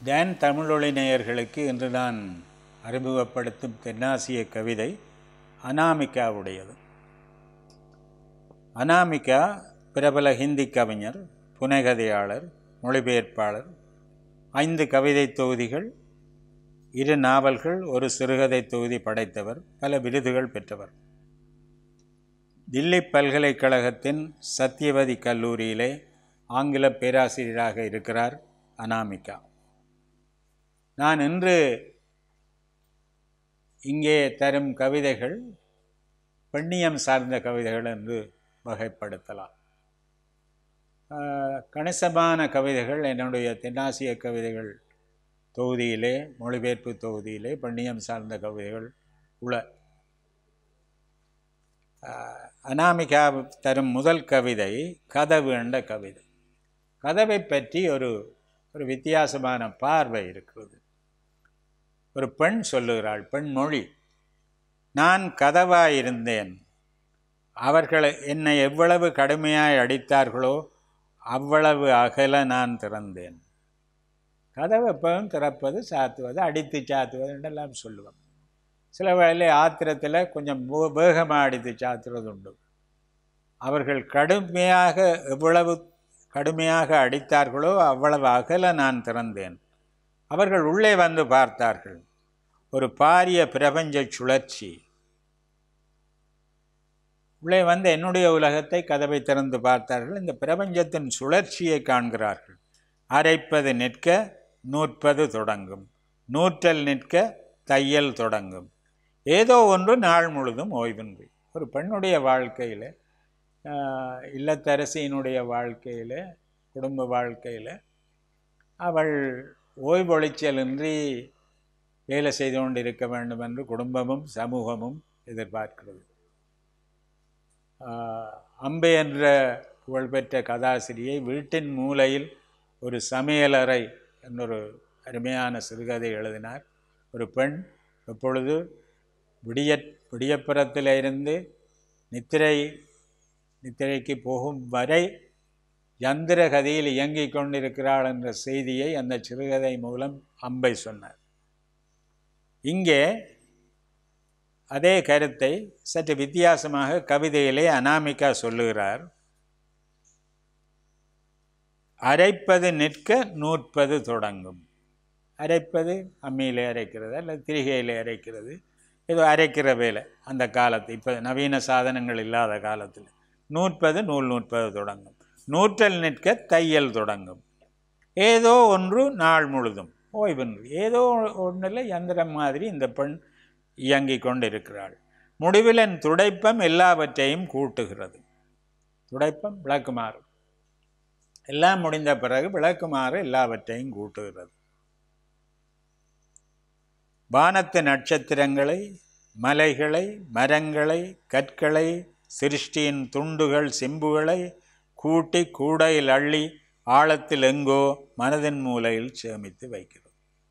tan தமிழொலி நேயர்களுக்கு இன்று நான் அறிமுகப்படுத்தும் தென்னாசிய கவிதை அனாமிகாவுடையது அனாமிகா பிரபல ஹிந்தி கவிஞர் புனைகதையாளர் மொழிபெயர்ப்பாளர் ஐந்து கவிதை தொகுதிகள் இரு நாவல்கள் ஒரு சிறுகதை தொகுதி படைத்தவர் பல விருதுகள் பெற்றவர் தில்லி பல்கலைக்கழகத்தின் சத்தியவதி கல்லூரியிலே ஆங்கில பேராசிரியராக இருக்கிறார் அனாமிகா நான் இன்று இங்கே தரும் கவிதைகள் பெண்ணியம் சார்ந்த கவிதைகள் என்று வகைப்படுத்தலாம் கணிசமான கவிதைகள் என்னுடைய தென்னாசிய கவிதைகள் தொகுதியிலே மொழிபெயர்ப்பு தொகுதியிலே பெண்ணியம் சார்ந்த கவிதைகள் உள அனாமிகா தரும் முதல் கவிதை கதவு என்ற கவிதை கதவை பற்றி ஒரு ஒரு வித்தியாசமான பார்வை இருக்கிறது ஒரு பெண் சொல்லுகிறாள் பெண் மொழி நான் கதவாயிருந்தேன் அவர்கள் என்னை எவ்வளவு கடுமையாய் அடித்தார்களோ அவ்வளவு அகல நான் திறந்தேன் கதவை எப்பவும் திறப்பது சாத்துவது அடித்து சாத்துவது என்றெல்லாம் சொல்லுவோம் சில வேலை ஆத்திரத்தில் கொஞ்சம் வேகமாக அடித்து சாத்துறது உண்டு அவர்கள் கடுமையாக எவ்வளவு கடுமையாக அடித்தார்களோ அவ்வளவு அகல நான் திறந்தேன் அவர்கள் உள்ளே வந்து பார்த்தார்கள் ஒரு பாரிய பிரபஞ்ச சுழற்சி உள்ளே வந்து என்னுடைய உலகத்தை கதவை திறந்து பார்த்தார்கள் இந்த பிரபஞ்சத்தின் சுழற்சியை காண்கிறார்கள் அரைப்பது நிற்க நூற்பது தொடங்கும் நூற்றல் நிற்க தையல் தொடங்கும் ஏதோ ஒன்று நாள் முழுதும் ஓய்வின்றி ஒரு பெண்ணுடைய வாழ்க்கையில் இல்லத்தரசியினுடைய வாழ்க்கையில் குடும்ப வாழ்க்கையில் அவள் ஓய்வொழிச்சலின்றி வேலை செய்து கொண்டிருக்க வேண்டும் என்று குடும்பமும் சமூகமும் எதிர்பார்க்கிறது அம்பை என்ற புகழ்பெற்ற கதாசிரியை வீட்டின் மூலையில் ஒரு சமையலறை എന്നொரு அருமையான சிறுகதை எழுதினார் ஒரு பெண் எப்பொழுது விடிய விடியப்புறத்திலிருந்து நித்திரை நித்திரைக்கு போகும் வரை யந்திர கதையில் இயங்கிக் கொண்டிருக்கிறாள் என்ற செய்தியை அந்த சிறுகதை மூலம் அம்பை சொன்னார் இங்கே அதே கருத்தை சற்று வித்தியாசமாக கவிதையிலே அனாமிகா சொல்லுகிறார் அரைப்பது நிற்க நூற்பது தொடங்கும் அரைப்பது அம்மியிலே அரைக்கிறது அல்லது திரிகையில் அரைக்கிறது ஏதோ அரைக்கிற வேலை அந்த காலத்து இப்போ நவீன சாதனங்கள் இல்லாத காலத்தில் நூற்பது நூல் நூற்பது தொடங்கும் நூற்றல் நிற்க தையல் தொடங்கும் ஏதோ ஒன்று நாள் முழுதும் ஓய்வின்றி ஏதோ ஒன்றில் யந்திரம் மாதிரி இந்த பெண் இயங்கிக் கொண்டிருக்கிறாள் முடிவில் என் துடைப்பம் எல்லாவற்றையும் கூட்டுகிறது துடைப்பம் விளக்குமாறு எல்லாம் முடிந்த பிறகு விளக்குமாறு எல்லாவற்றையும் கூட்டுகிறது வானத்து நட்சத்திரங்களை மலைகளை மரங்களை கற்களை சிருஷ்டியின் துண்டுகள் சிம்புகளை கூட்டி கூடையில் அள்ளி ஆழத்தில் எங்கோ மனதின் மூலையில் சேமித்து வைக்கிறது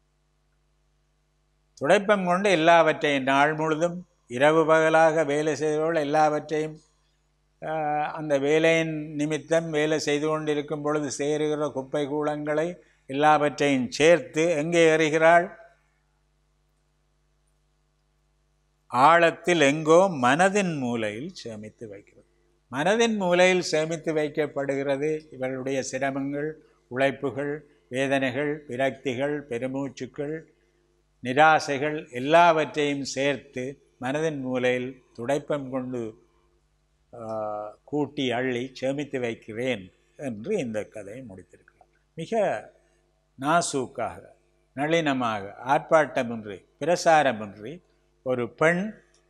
துடைப்பம் கொண்டு எல்லாவற்றையும் நாள் முழுதும் இரவு பகலாக வேலை செய்தவர்கள் எல்லாவற்றையும் அந்த வேலையின் நிமித்தம் வேலை செய்து கொண்டிருக்கும் பொழுது சேருகிற குப்பை கூலங்களை எல்லாவற்றையும் சேர்த்து எங்கே எறிகிறாள் ஆழத்தில் எங்கோ மனதின் மூலையில் சேமித்து வைக்கிறது மனதின் மூலையில் சேமித்து வைக்கப்படுகிறது இவர்களுடைய சிரமங்கள் உழைப்புகள் வேதனைகள் விரக்திகள் பெருமூச்சுக்கள் நிராசைகள் எல்லாவற்றையும் சேர்த்து மனதின் மூலையில் துடைப்பம் கொண்டு கூட்டி அள்ளி சேமித்து வைக்கிறேன் என்று இந்த கதையை முடித்திருக்கிறார் மிக நாசூக்காக நளினமாக ஆர்ப்பாட்டமின்றி பிரசாரமின்றி ஒரு பெண்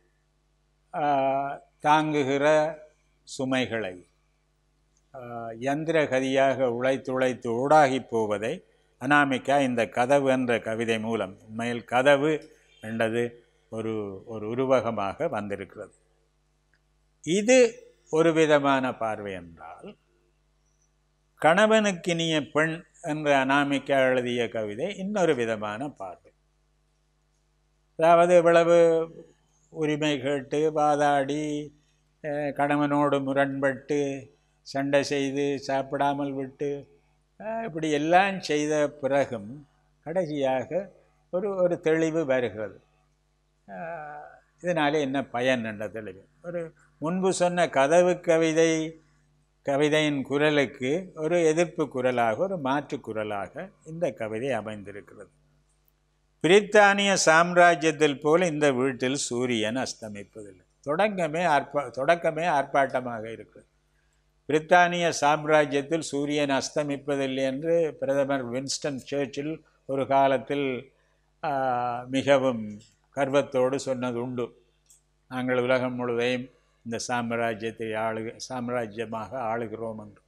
தாங்குகிற சுமைகளை யந்திர கதியாக உழைத்துழைத்து ஊடாகி போவதை அனாமிகா இந்த கதவு என்ற கவிதை மூலம் உண்மையில் கதவு என்றது ஒரு ஒரு உருவகமாக வந்திருக்கிறது இது ஒரு விதமான பார்வை என்றால் கணவனுக்கினிய பெண் என்ற அனாமிக்கா எழுதிய கவிதை இன்னொரு விதமான பார்வை அதாவது இவ்வளவு உரிமை கேட்டு வாதாடி கணவனோடு முரண்பட்டு சண்டை செய்து சாப்பிடாமல் விட்டு இப்படி எல்லாம் செய்த பிறகும் கடைசியாக ஒரு ஒரு தெளிவு வருகிறது ஆஹ் இதனாலே என்ன பயன் என்ற தெளிவு ஒரு முன்பு சொன்ன கதவு கவிதை கவிதையின் குரலுக்கு ஒரு எதிர்ப்பு குரலாக ஒரு மாற்று குரலாக இந்த கவிதை அமைந்திருக்கிறது பிரித்தானிய சாம்ராஜ்யத்தில் போல இந்த வீட்டில் சூரியன் அஸ்தமிப்பதில்லை தொடக்கமே ஆர்ப்பா தொடக்கமே ஆர்ப்பாட்டமாக இருக்குது பிரித்தானிய சாம்ராஜ்யத்தில் சூரியன் அஸ்தமிப்பதில்லை என்று பிரதமர் வின்ஸ்டன் சர்ச்சில் ஒரு காலத்தில் ஆஹ், மிகவும் கர்வத்தோடு சொன்னது உண்டு நாங்கள் உலகம் முழுவதையும் இந்த சாம்ராஜ்யத்தை ஆளு சாம்ராஜ்யமாக ஆளுகிறோம் என்று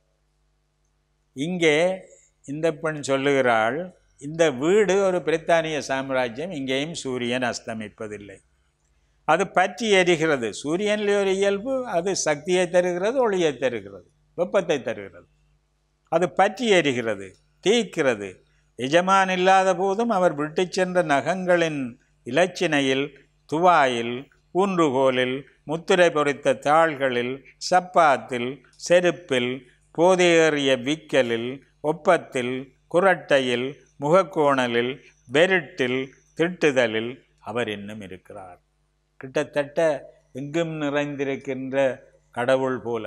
இங்கே இந்த பெண் சொல்லுகிறாள் இந்த வீடு ஒரு பிரித்தானிய சாம்ராஜ்யம் இங்கேயும் சூரியன் அஸ்தமிப்பதில்லை அது பற்றி எரிகிறது சூரியனில் ஒரு இயல்பு அது சக்தியை தருகிறது ஒளியை தருகிறது வெப்பத்தை தருகிறது அது பற்றி எரிகிறது தீக்கிறது எஜமான் இல்லாத போதும் அவர் விட்டுச் சென்ற நகங்களின் இலச்சினையில் துவாயில் ஊன்றுகோலில் முத்திரை பொறித்த தாள்களில் சப்பாத்தில் செருப்பில் போதையேறிய விக்கலில் ஒப்பத்தில் குரட்டையில் முகக்கோணலில் பெருட்டில் திட்டுதலில் அவர் இன்னும் இருக்கிறார் கிட்டத்தட்ட எங்கும் நிறைந்திருக்கின்ற கடவுள் போல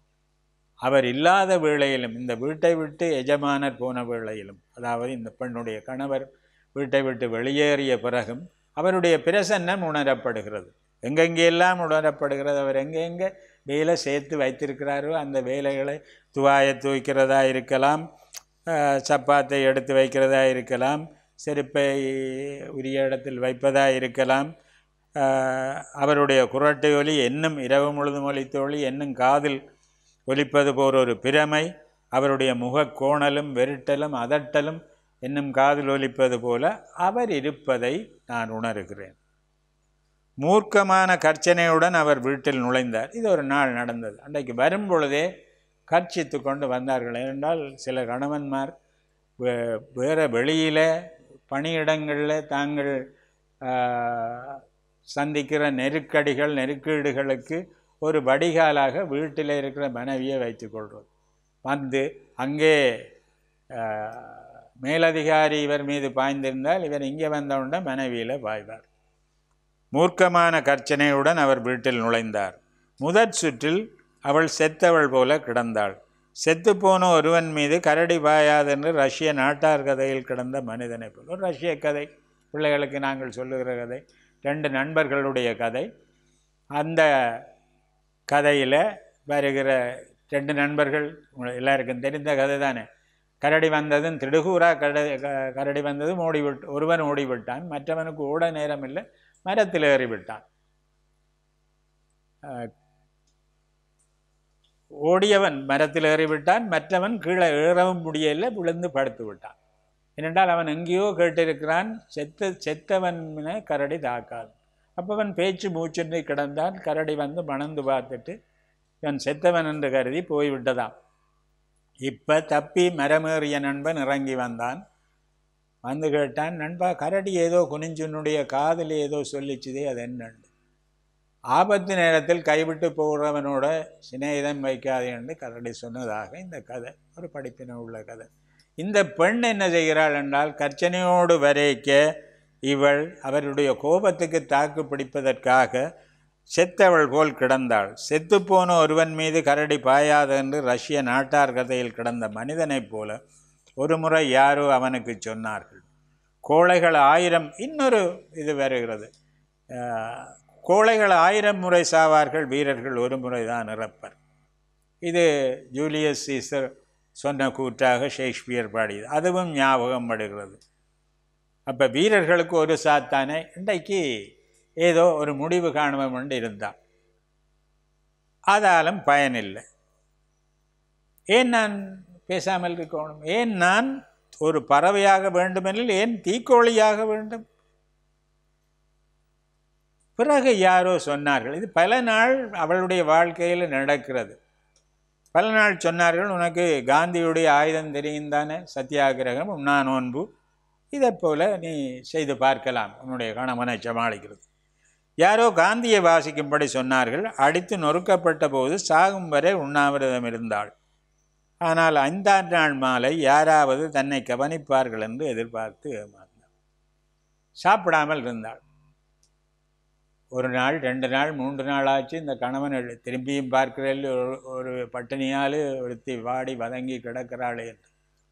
அவர் இல்லாத வேளையிலும் இந்த வீட்டை விட்டு எஜமானர் போன வேளையிலும் அதாவது இந்த பெண்ணுடைய கணவர் வீட்டை விட்டு வெளியேறிய பிறகும் அவருடைய பிரசன்னம் உணரப்படுகிறது எங்கெங்கெல்லாம் உணரப்படுகிறது அவர் எங்கெங்கே வேலை சேர்த்து வைத்திருக்கிறாரோ அந்த வேலைகளை துவாய தூக்கிறதா இருக்கலாம் ஆஹ், சப்பாத்தை எடுத்து வைக்கிறதா இருக்கலாம் செருப்பை உரிய இடத்தில் வைப்பதா இருக்கலாம் ஆஹ், அவருடைய குரட்டை ஒலி என்னும் இரவு முழுதும் ஒலித்த ஒலி என்னும் காதில் ஒலிப்பது போர் ஒரு பிரமை அவருடைய முகக் கோணலும் வெருட்டலும் அதட்டலும் என்னும் காதில் ஒலிப்பது போல அவர் இருப்பதை நான் உணர்கிறேன் மூர்க்கமான கர்ச்சனையுடன் அவர் வீட்டில் நுழைந்தார் இது ஒரு நாள் நடந்தது அன்றைக்கு வரும் பொழுதே கர்ச்சித்து கொண்டு வந்தார்கள் ஏனென்றால் சில கணவன்மார் வே- வேற வெளியில் பணியிடங்களில் தாங்கள் ஆஹ், சந்திக்கிற நெருக்கடிகள் நெருக்கீடுகளுக்கு ஒரு வடிகாலாக வீட்டில் இருக்கிற மனைவியை வைத்துக்கொள்வது வந்து அங்கே ஆஹ், மேலதிகாரி இவர் மீது பாய்ந்திருந்தால் இவர் இங்கே வந்தவுடனே மனைவியில் பாய்வார் மூர்க்கமான கர்ச்சனையுடன் அவர் வீட்டில் நுழைந்தார் முதற் சுற்றில் அவள் செத்தவள் போல கிடந்தாள் செத்துப்போன ஒருவன் மீது கரடி பாயாதென்று ரஷ்ய நாட்டார் கதையில் கிடந்த மனிதனை போல் ஒரு ரஷ்ய கதை பிள்ளைகளுக்கு நாங்கள் சொல்லுகிற கதை ரெண்டு நண்பர்களுடைய கதை அந்த கதையில் வருகிற ரெண்டு நண்பர்கள் உங்களுக்கு எல்லாருக்கும் தெரிந்த கதை தானே கரடி வந்ததும் திடுகூறா கரடி க- கரடி வந்ததும் ஓடிவிட்டு ஒருவன் ஓடிவிட்டான் மற்றவனுக்கு ஓட நேரம் இல்லை மரத்தில் ஏறிவிட்டான் அஹ், ஓடியவன் மரத்தில் ஏறிவிட்டான் மற்றவன் கீழே ஏறவும் முடியல விழுந்து படுத்து விட்டான் ஏனென்றால் அவன் எங்கேயோ கேட்டிருக்கிறான் செத்த செத்தவனை கரடி தாக்காது அப்போ அவன் பேச்சு மூச்சின்றி கிடந்தான் கரடி வந்து மணந்து பார்த்துட்டு இவன் செத்தவன் என்று கருதி போய்விட்டதாம் இப்போ தப்பி மரமேறிய நண்பன் இறங்கி வந்தான் வந்து கேட்டான் நண்பா கரடி ஏதோ குனிஞ்சுனுடைய காதில் ஏதோ சொல்லிச்சுதே அது என்னன்னு ஆபத்து நேரத்தில் கைவிட்டு போகிறவனோட சிநேகிதம் வைக்காதே என்று கரடி சொன்னதாக இந்த கதை ஒரு படிப்பின உள்ள கதை இந்த பெண் என்ன செய்கிறாள் என்றால் கர்ச்சனையோடு வரைக்க இவள் அவருடைய கோபத்துக்கு தாக்கு பிடிப்பதற்காக செத்தவள் போல் கிடந்தாள் செத்துப்போன ஒருவன் மீது கரடி பாயாது என்று ரஷ்ய நாட்டார் கதையில் கிடந்த மனிதனைப் போல ஒரு முறை யாரோ அவனுக்கு சொன்னார்கள் கோழைகள் ஆயிரம் இன்னொரு இது வருகிறது ஆஹ், கோழைகள் ஆயிரம் முறை சாவார்கள் வீரர்கள் ஒரு முறை தான் இறப்பர் இது ஜூலியஸ் சீசர் சொன்ன கூற்றாக ஷேக்ஸ்பியர் பாடியது அதுவும் ஞாபகம் படுகிறது அப்போ வீரர்களுக்கு ஒரு சாத்தானே இன்றைக்கு ஏதோ ஒரு முடிவு காணுவோம் என்று இருந்தான் ஆதாலும் பயனில்லை ஏன் நான் பேசாமல் இருக்கணும் ஏன் நான் ஒரு பறவையாக வேண்டுமெனில் ஏன் தீக்கோழியாக வேண்டும் பிறகு யாரோ சொன்னார்கள் இது பல நாள் அவளுடைய வாழ்க்கையில் நடக்கிறது பல நாள் சொன்னார்கள் உனக்கு காந்தியுடைய ஆயுதம் தெரியும் தானே சத்தியாகிரகம் உண்ணா நோன்பு இதைப் போல நீ செய்து பார்க்கலாம் உன்னுடைய கணவனை சமாளிக்கிறது யாரோ காந்தியை வாசிக்கும்படி சொன்னார்கள் அடித்து நொறுக்கப்பட்ட போது சாகும் வரை உண்ணாவிரதம் இருந்தாள் ஆனால் ஐந்தாம் நாள் மாலை யாராவது தன்னை கவனிப்பார்கள் என்று எதிர்பார்த்து ஏமாந்தாள் சாப்பிடாமல் இருந்தாள் ஒரு நாள் ரெண்டு நாள் மூன்று நாள் ஆச்சு இந்த கணவன் எழு- திரும்பியும் பார்க்கிறேன் ஒரு ஒரு பட்டினியால் ஒருத்தி வாடி வதங்கி கிடக்கிறாளே என்று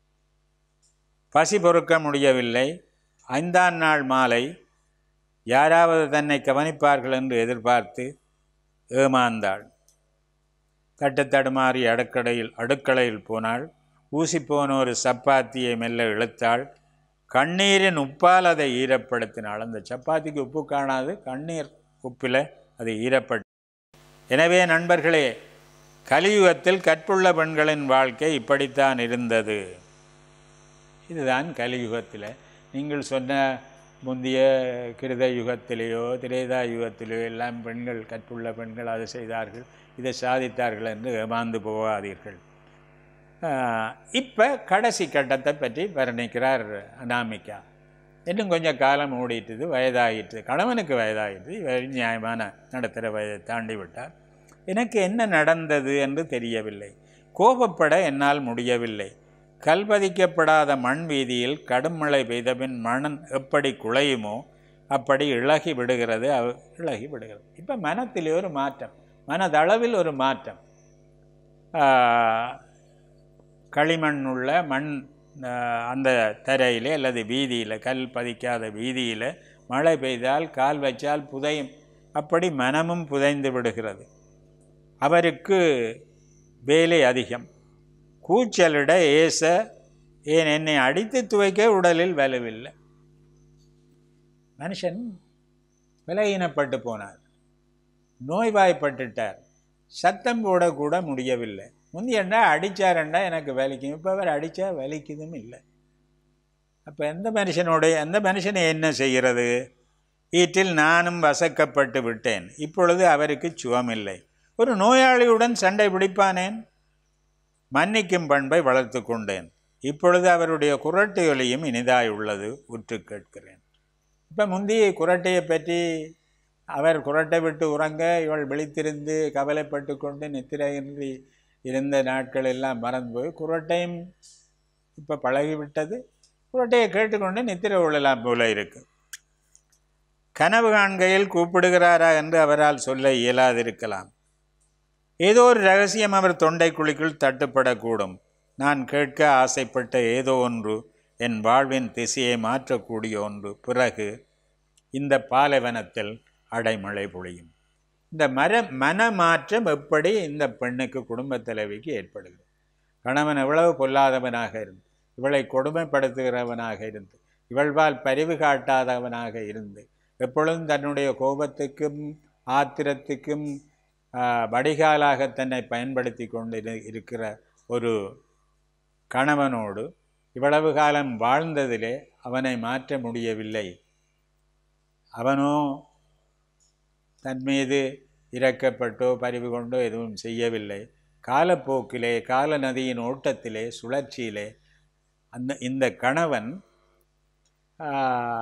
பசி பொறுக்க முடியவில்லை ஐந்தாம் நாள் மாலை யாராவது தன்னை கவனிப்பார்கள் என்று எதிர்பார்த்து ஏமாந்தாள் தட்டு தடுமாறி அடுக்கடையில் அடுக்களையில் போனாள் ஊசி போன ஒரு சப்பாத்தியை மெல்ல இழுத்தாள் கண்ணீரின் உப்பால் அதை ஈரப்படுத்தினாள் அந்த சப்பாத்திக்கு உப்பு காணாது கண்ணீர் உப்பில் அது ஈரப்பட்டு எனவே நண்பர்களே கலியுகத்தில் கற்புள்ள பெண்களின் வாழ்க்கை இப்படித்தான் இருந்தது இதுதான் கலியுகத்தில் நீங்கள் சொன்ன முந்தைய கிருத யுகத்திலேயோ திரேதா யுகத்திலேயோ எல்லாம் பெண்கள் கற்புள்ள பெண்கள் அதை செய்தார்கள் இதை சாதித்தார்கள் என்று ஏமாந்து போகாதீர்கள் இப்போ கடைசி கட்டத்தை பற்றி வர்ணிக்கிறார் அனாமிகா இன்னும் கொஞ்சம் காலம் ஓடிட்டுது வயதாகிட்டு கணவனுக்கு வயதாகிட்டு இவர் நியாயமான நடத்துகிற வயதை தாண்டி விட்டார் எனக்கு என்ன நடந்தது என்று தெரியவில்லை கோபப்பட என்னால் முடியவில்லை கல்பதிக்கப்படாத மண் வீதியில் கடும் மழை பெய்தபின் மண் எப்படி குலையுமோ அப்படி இழகி விடுகிறது அவ- இழகி விடுகிறது இப்போ மனத்திலே ஒரு மாற்றம் மனதளவில் ஒரு மாற்றம் ஆஹ், களிமண் உள்ள மண் ஆஹ், அந்த தரையிலே அல்லது வீதியில் கல் பதிக்காத வீதியில் மழை பெய்தால் கால் வச்சால் புதையும் அப்படி மனமும் புதைந்து விடுகிறது அவருக்கு வேலை அதிகம் கூச்சலிட ஏச ஏன் என்னை அடித்து துவைக்க உடலில் வலுவில்லை மனுஷன் விலகினப்பட்டு போனார் நோய்வாய்ப்பட்டுட்டார் சத்தம் போடக்கூட முடியவில்லை முந்தியண்டா அடித்தாரண்டா எனக்கு வலிக்கும் இப்போ அவர் அடித்தா வலிக்குதும் இல்லை அப்போ எந்த மனுஷனுடைய எந்த மனுஷனை என்ன செய்கிறது வீட்டில் நானும் வசக்கப்பட்டு விட்டேன் இப்பொழுது அவருக்கு சுகமில்லை ஒரு நோயாளியுடன் சண்டை பிடிப்பானேன் மன்னிக்கும் பண்பை வளர்த்து கொண்டேன் இப்பொழுது அவருடைய குரட்டை ஒலியும் இனிதாய் உள்ளது உற்று கேட்கிறேன் இப்போ முந்தைய குரட்டையை பற்றி அவர் குரட்டை விட்டு உறங்க இவள் விழித்திருந்து கவலைப்பட்டு கொண்டு நித்திரையின்றி இருந்த நாட்கள் எல்லாம் மறந்து போய் குரட்டையும் இப்போ பழகிவிட்டது குரட்டையை கேட்டுக்கொண்டு நித்திரை கொள்ளலாம் போல இருக்கு கனவு காண்கையில் கூப்பிடுகிறாரா என்று அவரால் சொல்ல இயலாதிருக்கலாம் ஏதோ ஒரு ரகசியம் அவர் தொண்டை குழிக்குள் தட்டுப்படக்கூடும் நான் கேட்க ஆசைப்பட்ட ஏதோ ஒன்று என் வாழ்வின் திசையை மாற்றக்கூடிய ஒன்று பிறகு இந்த பாலைவனத்தில் அடைமழை பொழியும் இந்த மர மனமாற்றம் எப்படி இந்த பெண்ணுக்கு குடும்பத் தலைவிக்கு ஏற்படுகிறது கணவன் எவ்வளவு பொல்லாதவனாக இருந்து இவளை கொடுமைப்படுத்துகிறவனாக இருந்து இவள்வால் பரிவு காட்டாதவனாக இருந்து எப்பொழுதும் தன்னுடைய கோபத்துக்கும் ஆத்திரத்துக்கும் ஆ, வடிகாலாக தன்னை பயன்படுத்தி கொண்டு இரு- இருக்கிற ஒரு கணவனோடு இவ்வளவு காலம் வாழ்ந்ததிலே அவனை மாற்ற முடியவில்லை அவனோ தன் மீது இறக்கப்பட்டோ பரிவு கொண்டோ எதுவும் செய்யவில்லை காலப்போக்கிலே கால நதியின் ஓட்டத்திலே சுழற்சியிலே அந்த இந்த கணவன் ஆ,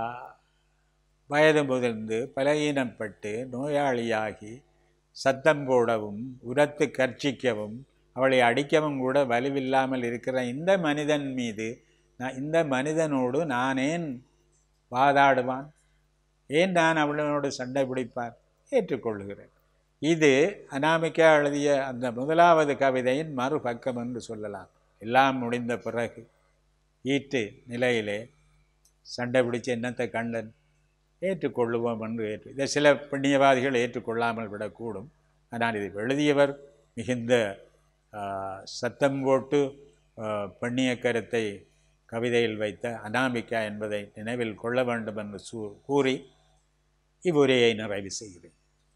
வயது முதிர்ந்து பலகீனப்பட்டு நோயாளியாகி சத்தம் போடவும் உரத்து கர்ச்சிக்கவும் அவளை அடிக்கவும் கூட வலுவில்லாமல் இருக்கிற இந்த மனிதன் மீது நான் இந்த மனிதனோடு நான் ஏன் வாதாடுவான் ஏன் நான் அவளோடு சண்டை பிடிப்பார் ஏற்றுக்கொள்கிறேன் இது அனாமிகா எழுதிய அந்த முதலாவது கவிதையின் மறுபக்கம் என்று சொல்லலாம் எல்லாம் முடிந்த பிறகு ஈட்டு நிலையிலே சண்டை பிடிச்ச என்னத்தை கண்டன் ஏற்றுக்கொள்ளுவோம் என்று ஏற்று இதை சில புண்ணியவாதிகள் ஏற்றுக்கொள்ளாமல் விடக்கூடும் ஆனால் இது எழுதியவர் மிகுந்த ஆ, சத்தம் போட்டு ஆ, பெண்ணிய கருத்தை கவிதையில் வைத்த அனாமிகா என்பதை நினைவில் கொள்ள வேண்டும் என்று சூ கூறி இவ்வுரையை நிறைவு செய்கிறேன்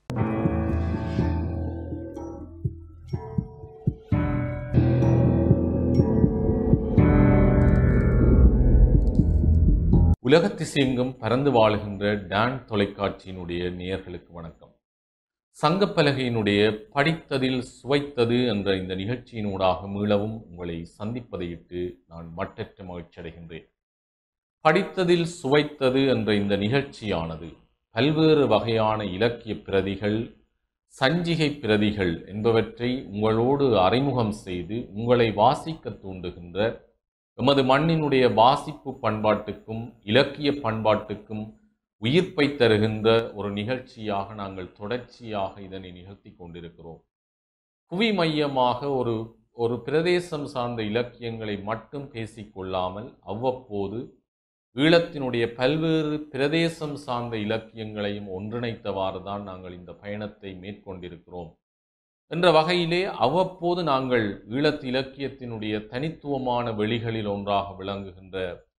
உலகத்திசையெங்கும் பறந்து வாழுகின்ற டான் தொலைக்காட்சியினுடைய நேயர்களுக்கு வணக்கம் சங்கப்பலகையினுடைய படித்ததில் சுவைத்தது என்ற இந்த நிகழ்ச்சியினூடாக மீளவும் உங்களை சந்திப்பதையிட்டு நான் மட்டற்ற மகிழ்ச்சி அடைகின்றேன் படித்ததில் சுவைத்தது என்ற இந்த நிகழ்ச்சியானது பல்வேறு வகையான இலக்கிய பிரதிகள் சஞ்சிகை பிரதிகள் என்பவற்றை உங்களோடு அறிமுகம் செய்து உங்களை வாசிக்க தூண்டுகின்ற எமது மண்ணினுடைய வாசிப்பு பண்பாட்டுக்கும் இலக்கிய பண்பாட்டுக்கும் உயிர்ப்பை தருகின்ற ஒரு நிகழ்ச்சியாக நாங்கள் தொடர்ச்சியாக இதனை நிகழ்த்தி கொண்டிருக்கிறோம் புவி மையமாக ஒரு ஒரு பிரதேசம் சார்ந்த இலக்கியங்களை மட்டும் பேசிக்கொள்ளாமல் அவ்வப்போது ஈழத்தினுடைய பல்வேறு பிரதேசம் சார்ந்த இலக்கியங்களையும் ஒன்றிணைத்தவாறு தான் நாங்கள் இந்த பயணத்தை மேற்கொண்டிருக்கிறோம் என்ற வகையிலே அவ்வப்போது நாங்கள் ஈழத்து இலக்கியத்தினுடைய தனித்துவமான வெளிகளில் ஒன்றாக விளங்குகின்ற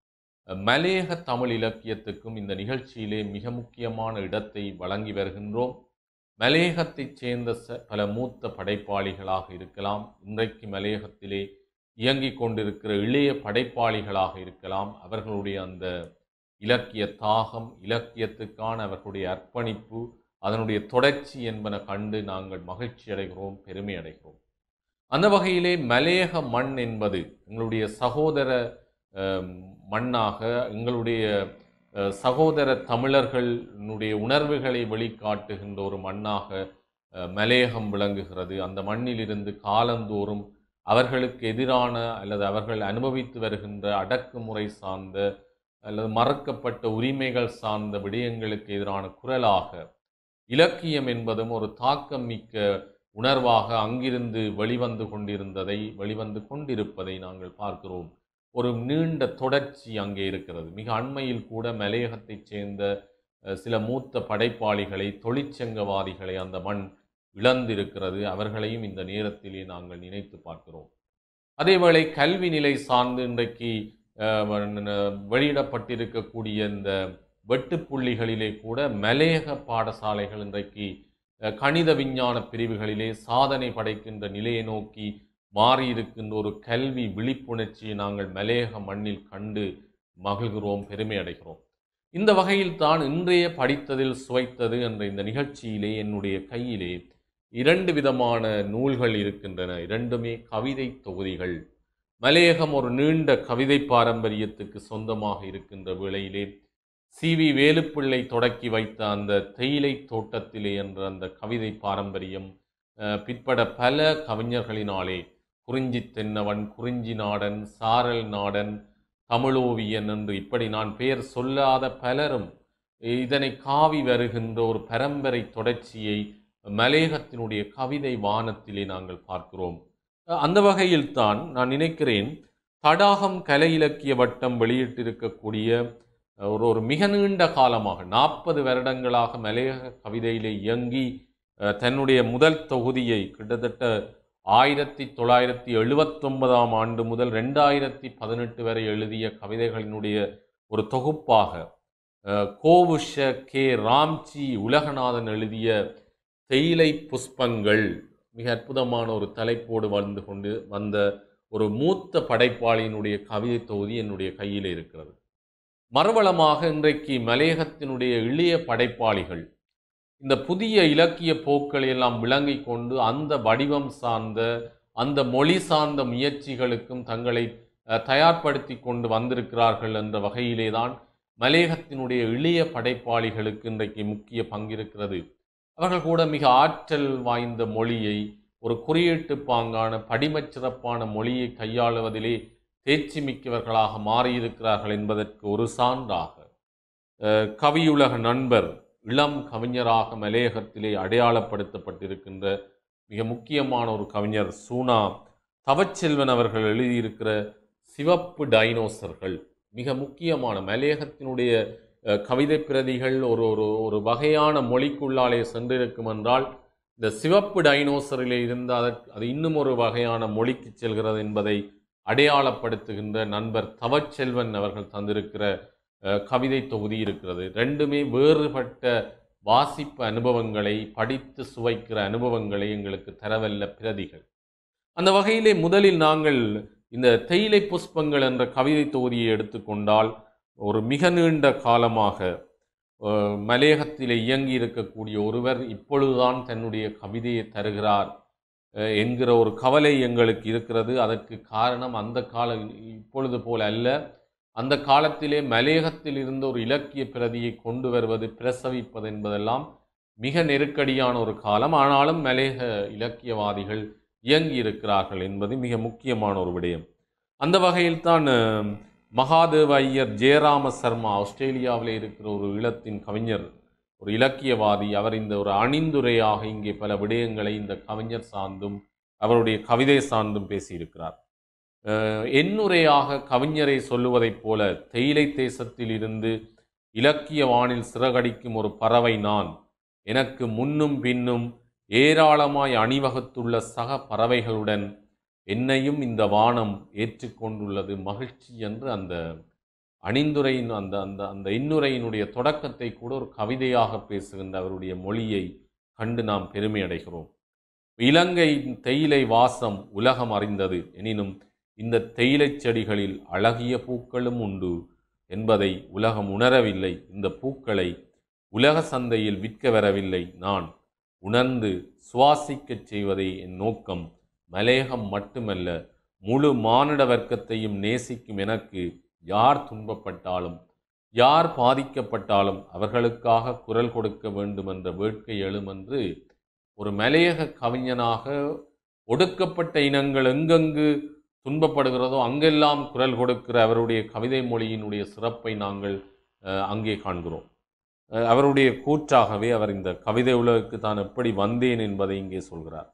மலேக தமிழ் இலக்கியத்துக்கும் இந்த நிகழ்ச்சியிலே மிக முக்கியமான இடத்தை வழங்கி வருகின்றோம் மலேகத்தைச் சேர்ந்த ச- பல மூத்த படைப்பாளிகளாக இருக்கலாம் இன்றைக்கு மலேகத்திலே இயங்கிக் கொண்டிருக்கிற இளைய படைப்பாளிகளாக இருக்கலாம் அவர்களுடைய அந்த இலக்கிய தாகம் இலக்கியத்துக்கான அவர்களுடைய அர்ப்பணிப்பு அதனுடைய தொடர்ச்சி என்பன கண்டு நாங்கள் மகிழ்ச்சி அடைகிறோம் பெருமை அடைகிறோம் அந்த வகையிலே மலேக மண் என்பது எங்களுடைய சகோதர அஹ், மண்ணாக எங்களுடைய அஹ், சகோதர தமிழர்களுடைய உணர்வுகளை வெளிக்காட்டுகின்ற ஒரு மண்ணாக அஹ், மலேகம் விளங்குகிறது அந்த மண்ணிலிருந்து காலந்தோறும் அவர்களுக்கு எதிரான அல்லது அவர்கள் அனுபவித்து வருகின்ற அடக்குமுறை சார்ந்த அல்லது மறக்கப்பட்ட உரிமைகள் சார்ந்த விடயங்களுக்கு எதிரான குரலாக இலக்கியம் என்பதும் ஒரு தாக்கம் மிக்க உணர்வாக அங்கிருந்து வெளிவந்து கொண்டிருந்ததை வெளிவந்து கொண்டிருப்பதை நாங்கள் பார்க்கிறோம் ஒரு நீண்ட தொடர்ச்சி அங்கே இருக்கிறது மிக அண்மையில் கூட மலையகத்தைச் சேர்ந்த அஹ், சில மூத்த படைப்பாளிகளை தொழிற்சங்கவாதிகளை அந்த மண் இழந்திருக்கிறது அவர்களையும் இந்த நேரத்திலே நாங்கள் நினைத்து பார்க்கிறோம் அதேவேளை கல்வி நிலை சார்ந்து இன்றைக்கு அஹ், வ- வெளியிடப்பட்டிருக்கக்கூடிய இந்த வெட்டுப்புள்ளிகளிலே கூட மலையக பாடசாலைகள் இன்றைக்கு அஹ், கணித விஞ்ஞான பிரிவுகளிலே சாதனை படைக்கின்ற நிலையை நோக்கி மாறியிருக்கின்ற ஒரு கல்வி விழிப்புணர்ச்சியை நாங்கள் மலையக மண்ணில் கண்டு மகிழ்கிறோம் பெருமை அடைகிறோம் இந்த வகையில் தான் இன்றைய படித்ததில் சுவைத்தது என்ற இந்த நிகழ்ச்சியிலே என்னுடைய கையிலே இரண்டு விதமான நூல்கள் இருக்கின்றன இரண்டுமே கவிதை தொகுதிகள் மலையகம் ஒரு நீண்ட கவிதை பாரம்பரியத்துக்கு சொந்தமாக இருக்கின்ற வேளையிலே சி வி வேலுப்பிள்ளை தொடக்கி வைத்த அந்த தேயிலை தோட்டத்திலே என்ற அந்த கவிதை பாரம்பரியம் அஹ், பிற்பட பல கவிஞர்களினாலே குறிஞ்சி தென்னவன் குறிஞ்சி நாடன் சாரல் நாடன் தமிழோவியன் என்று இப்படி நான் பெயர் சொல்லாத பலரும் இதனை காவி வருகின்ற ஒரு பரம்பரை தொடர்ச்சியை மலேகத்தினுடைய கவிதை வானத்திலே நாங்கள் பார்க்கிறோம் அந்த வகையில் தான் நான் நினைக்கிறேன் தடாகம் கலை இலக்கிய வட்டம் வெளியிட்டிருக்கக்கூடிய ஒரு ஒரு மிக நீண்ட காலமாக நாற்பது வருடங்களாக மலையக கவிதையிலே இயங்கி அஹ், தன்னுடைய முதல் தொகுதியை கிட்டத்தட்ட ஆயிரத்தி தொள்ளாயிரத்தி எழுபத்தொன்பதாம் ஆண்டு முதல் ரெண்டாயிரத்தி பதினெட்டு வரை எழுதிய கவிதைகளினுடைய ஒரு தொகுப்பாக அஹ், கோவுஷ கே ராம்ஜி உலகநாதன் எழுதிய தேயிலை புஷ்பங்கள் மிக அற்புதமான ஒரு தலைப்போடு வந்து கொண்டு வந்த ஒரு மூத்த படைப்பாளியினுடைய கவிதை தொகுதி என்னுடைய கையில் இருக்கிறது மறுவளமாக இன்றைக்கு மலையகத்தினுடைய இளைய படைப்பாளிகள் இந்த புதிய இலக்கிய போக்களை எல்லாம் விளங்கிக் கொண்டு அந்த வடிவம் சார்ந்த அந்த மொழி சார்ந்த முயற்சிகளுக்கும் தங்களை அஹ், தயார்படுத்தி கொண்டு வந்திருக்கிறார்கள் என்ற வகையிலே தான் மலையகத்தினுடைய இளைய படைப்பாளிகளுக்கு இன்றைக்கு முக்கிய பங்கிருக்கிறது அவர்கள் கூட மிக ஆற்றல் வாய்ந்த மொழியை ஒரு குறியீட்டு பாங்கான படிமச் சிறப்பான மொழியை கையாளுவதிலே தேர்ச்சி மிக்கவர்களாக மாறியிருக்கிறார்கள் என்பதற்கு ஒரு சான்றாக அஹ், கவியுலக நண்பர் இளம் கவிஞராக மலையகத்திலே அடையாளப்படுத்தப்பட்டிருக்கின்ற மிக முக்கியமான ஒரு கவிஞர் சூனா தவச்செல்வன் அவர்கள் எழுதியிருக்கிற சிவப்பு டைனோசர்கள் மிக முக்கியமான மலையகத்தினுடைய அஹ், கவிதை பிரதிகள் ஒரு ஒரு ஒரு வகையான மொழிக்குள்ளாலே சென்றிருக்கும் என்றால் இந்த சிவப்பு டைனோசரிலே இருந்து அதற்கு அது இன்னும் ஒரு வகையான மொழிக்கு செல்கிறது என்பதை அடையாளப்படுத்துகின்ற நண்பர் தவச்செல்வன் அவர்கள் தந்திருக்கிற அஹ், கவிதை தொகுதி இருக்கிறது ரெண்டுமே வேறுபட்ட வாசிப்பு அனுபவங்களை படித்து சுவைக்கிற அனுபவங்களை எங்களுக்கு தரவல்ல பிரதிகள் அந்த வகையிலே முதலில் நாங்கள் இந்த தேயிலை புஷ்பங்கள் என்ற கவிதை தொகுதியை எடுத்துக்கொண்டால் ஒரு மிக நீண்ட காலமாக அஹ், மலையகத்திலே இயங்கி இருக்கக்கூடிய ஒருவர் இப்பொழுதுதான் தன்னுடைய கவிதையை தருகிறார் அஹ், என்கிற ஒரு கவலை எங்களுக்கு இருக்கிறது அதற்கு காரணம் அந்த கால இப்பொழுது போல அல்ல அந்த காலத்திலே மலையகத்தில் இருந்த ஒரு இலக்கிய பிரதியை கொண்டு வருவது பிரசவிப்பது என்பதெல்லாம் மிக நெருக்கடியான ஒரு காலம் ஆனாலும் மலையக இலக்கியவாதிகள் இயங்கி இருக்கிறார்கள் என்பது மிக முக்கியமான ஒரு விடயம் அந்த வகையில் தான் அஹ், மகாதேவ ஐயர் ஜெயராம சர்மா ஆஸ்திரேலியாவில் இருக்கிற ஒரு ஈழத்தின் கவிஞர் ஒரு இலக்கியவாதி அவர் இந்த ஒரு அணிந்துரையாக இங்கே பல விடயங்களை இந்த கவிஞர் சார்ந்தும் அவருடைய கவிதை சார்ந்தும் பேசியிருக்கிறார் அஹ், எண்ணுரையாக கவிஞரை சொல்லுவதைப் போல தேயிலை தேசத்தில் இருந்து இலக்கிய வானில் சிறகடிக்கும் ஒரு பறவை நான் எனக்கு முன்னும் பின்னும் ஏராளமாய் அணிவகுத்துள்ள சக பறவைகளுடன் என்னையும் இந்த வானம் ஏற்றுக்கொண்டுள்ளது மகிழ்ச்சி என்று அந்த அணிந்துரையின் அந்த அந்த அந்த இன்னுரையினுடைய தொடக்கத்தை கூட ஒரு கவிதையாக பேசுகின்ற அவருடைய மொழியை கண்டு நாம் பெருமை அடைகிறோம் இலங்கையின் தேயிலை வாசம் உலகம் அறிந்தது எனினும் இந்த தேயிலைச் செடிகளில் அழகிய பூக்களும் உண்டு என்பதை உலகம் உணரவில்லை இந்த பூக்களை உலக சந்தையில் விற்க வரவில்லை நான் உணர்ந்து சுவாசிக்கச் செய்வதே என் நோக்கம் மலேகம் மட்டுமல்ல முழு மானிட வர்க்கத்தையும் நேசிக்கும் எனக்கு யார் துன்பப்பட்டாலும் யார் பாதிக்கப்பட்டாலும் அவர்களுக்காக குரல் கொடுக்க வேண்டும் என்ற வேட்கை எழுமென்று ஒரு மலையக கவிஞனாக ஒடுக்கப்பட்ட இனங்கள் எங்கெங்கு துன்பப்படுகிறதோ அங்கெல்லாம் குரல் கொடுக்கிற அவருடைய கவிதை மொழியினுடைய சிறப்பை நாங்கள் அஹ், அங்கே காண்கிறோம் அஹ், அவருடைய கூற்றாகவே அவர் இந்த கவிதை உலகுக்கு தான் எப்படி வந்தேன் என்பதை இங்கே சொல்கிறார்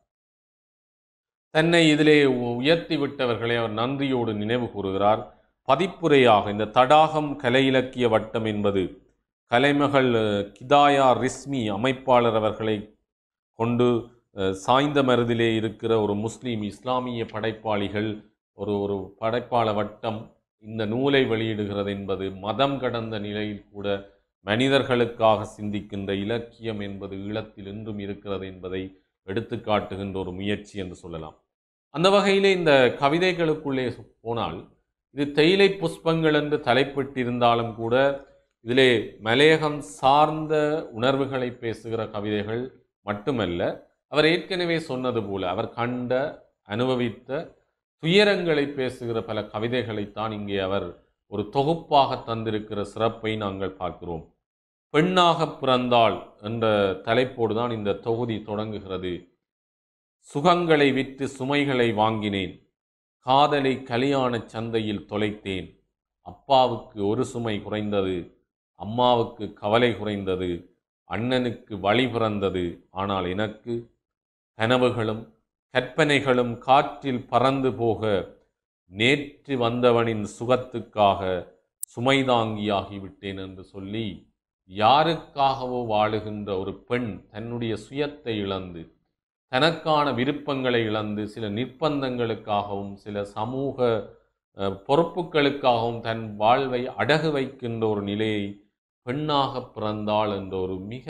தன்னை இதிலே உ- உயர்த்தி விட்டவர்களை அவர் நன்றியோடு நினைவு கூறுகிறார் பதிப்புரையாக இந்த தடாகம் கலை இலக்கிய வட்டம் என்பது கலைமகள் அஹ், கிதாயா ரிஸ்மி அமைப்பாளர் அவர்களை கொண்டு அஹ், சாய்ந்த மருதிலே இருக்கிற ஒரு முஸ்லீம் இஸ்லாமிய படைப்பாளிகள் ஒரு ஒரு படைப்பாள வட்டம் இந்த நூலை வெளியிடுகிறது என்பது மதம் கடந்த நிலையில் கூட மனிதர்களுக்காக சிந்திக்கின்ற இலக்கியம் என்பது ஈழத்தில் இன்றும் இருக்கிறது என்பதை எடுத்து காட்டுகின்ற ஒரு முயற்சி என்று சொல்லலாம் அந்த வகையிலே இந்த கவிதைகளுக்குள்ளே போனால் இது தேயிலை புஷ்பங்கள் என்று தலைப்பிட்டிருந்தாலும் கூட இதிலே மலையகம் சார்ந்த உணர்வுகளை பேசுகிற கவிதைகள் மட்டுமல்ல அவர் ஏற்கனவே சொன்னது போல அவர் கண்ட அனுபவித்த துயரங்களை பேசுகிற பல கவிதைகளைத்தான் இங்கே அவர் ஒரு தொகுப்பாக தந்திருக்கிற சிறப்பை நாங்கள் பார்க்கிறோம் பெண்ணாக பிறந்தாள் என்ற தலைப்போடு தான் இந்த தொகுதி தொடங்குகிறது சுகங்களை விற்று சுமைகளை வாங்கினேன் காதலை கலியாண சந்தையில் தொலைத்தேன் அப்பாவுக்கு ஒரு சுமை குறைந்தது அம்மாவுக்கு கவலை குறைந்தது அண்ணனுக்கு வழி பிறந்தது ஆனால் எனக்கு கனவுகளும் கற்பனைகளும் காற்றில் பறந்து போக நேற்று வந்தவனின் சுகத்துக்காக சுமைதாங்கியாகிவிட்டேன் என்று சொல்லி யாருக்காகவோ வாழுகின்ற ஒரு பெண் தன்னுடைய சுயத்தை இழந்து தனக்கான விருப்பங்களை இழந்து சில நிர்பந்தங்களுக்காகவும் சில சமூக அஹ், பொறுப்புகளுக்காகவும் தன் வாழ்வை அடகு வைக்கின்ற ஒரு நிலையை பெண்ணாக பிறந்தாள் என்ற ஒரு மிக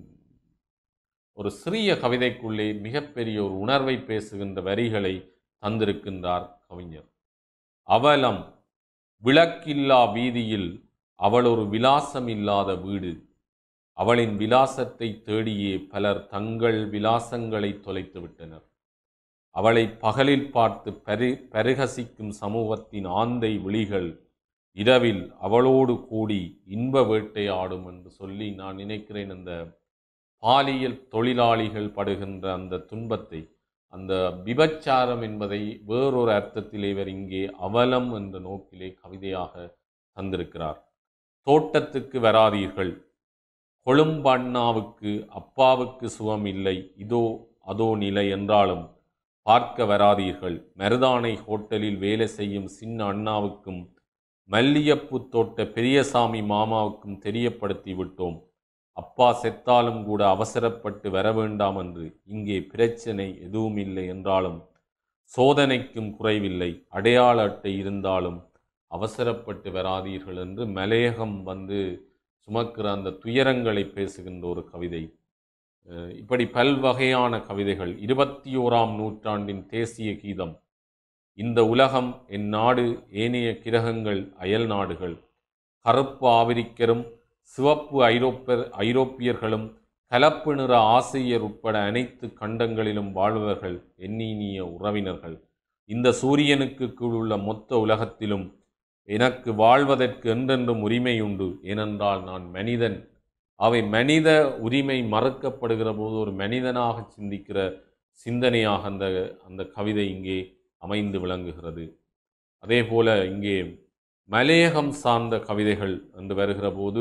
ஒரு சிறிய கவிதைக்குள்ளே மிகப்பெரிய ஒரு உணர்வை பேசுகின்ற வரிகளை தந்திருக்கின்றார் கவிஞர் அவலம் விளக்கில்லா வீதியில் அவள் ஒரு விலாசம் இல்லாத வீடு அவளின் விலாசத்தை தேடியே பலர் தங்கள் விலாசங்களை தொலைத்து விட்டனர் அவளை பகலில் பார்த்து பரு பருகசிக்கும் சமூகத்தின் ஆந்தை விழிகள் இரவில் அவளோடு கூடி இன்ப வேட்டையாடும் என்று சொல்லி நான் நினைக்கிறேன் அந்த பாலியல் தொழிலாளிகள் படுகின்ற அந்த துன்பத்தை அந்த விபச்சாரம் என்பதை வேறொரு அர்த்தத்திலே இவர் இங்கே அவலம் என்ற நோக்கிலே கவிதையாக தந்திருக்கிறார் தோட்டத்துக்கு வராதீர்கள் கொழும்பண்ணாவுக்கு அப்பாவுக்கு சுகம் இல்லை இதோ அதோ நிலை என்றாலும் பார்க்க வராதீர்கள் மருதானை ஹோட்டலில் வேலை செய்யும் சின்ன அண்ணாவுக்கும் மல்லியப்பு தோட்ட பெரியசாமி மாமாவுக்கும் தெரியப்படுத்தி விட்டோம் அப்பா செத்தாலும் கூட அவசரப்பட்டு வர வேண்டாம் என்று இங்கே பிரச்சனை எதுவும் இல்லை என்றாலும் சோதனைக்கும் குறைவில்லை அடையாள அட்டை இருந்தாலும் அவசரப்பட்டு வராதீர்கள் என்று மலையகம் வந்து சுமக்கிற அந்த துயரங்களை பேசுகின்ற ஒரு கவிதை அஹ் இப்படி பல்வகையான கவிதைகள் இருபத்தி ஓராம் நூற்றாண்டின் தேசிய கீதம் இந்த உலகம் என் நாடு ஏனைய கிரகங்கள் அயல் நாடுகள் கருப்பு ஆபிரிக்கரும் சிவப்பு ஐரோப்பர் ஐரோப்பியர்களும் கலப்பு நிற ஆசிரியர் உட்பட அனைத்து கண்டங்களிலும் வாழ்பவர்கள் எண்ணினிய உறவினர்கள் இந்த சூரியனுக்கு கீழ் உள்ள மொத்த உலகத்திலும் எனக்கு வாழ்வதற்கு என்றென்றும் உரிமை உண்டு ஏனென்றால் நான் மனிதன் அவை மனித உரிமை மறுக்கப்படுகிற போது ஒரு மனிதனாக சிந்திக்கிற சிந்தனையாக அந்த அந்த கவிதை இங்கே அமைந்து விளங்குகிறது அதே போல இங்கே மலையகம் சார்ந்த கவிதைகள் என்று வருகிற போது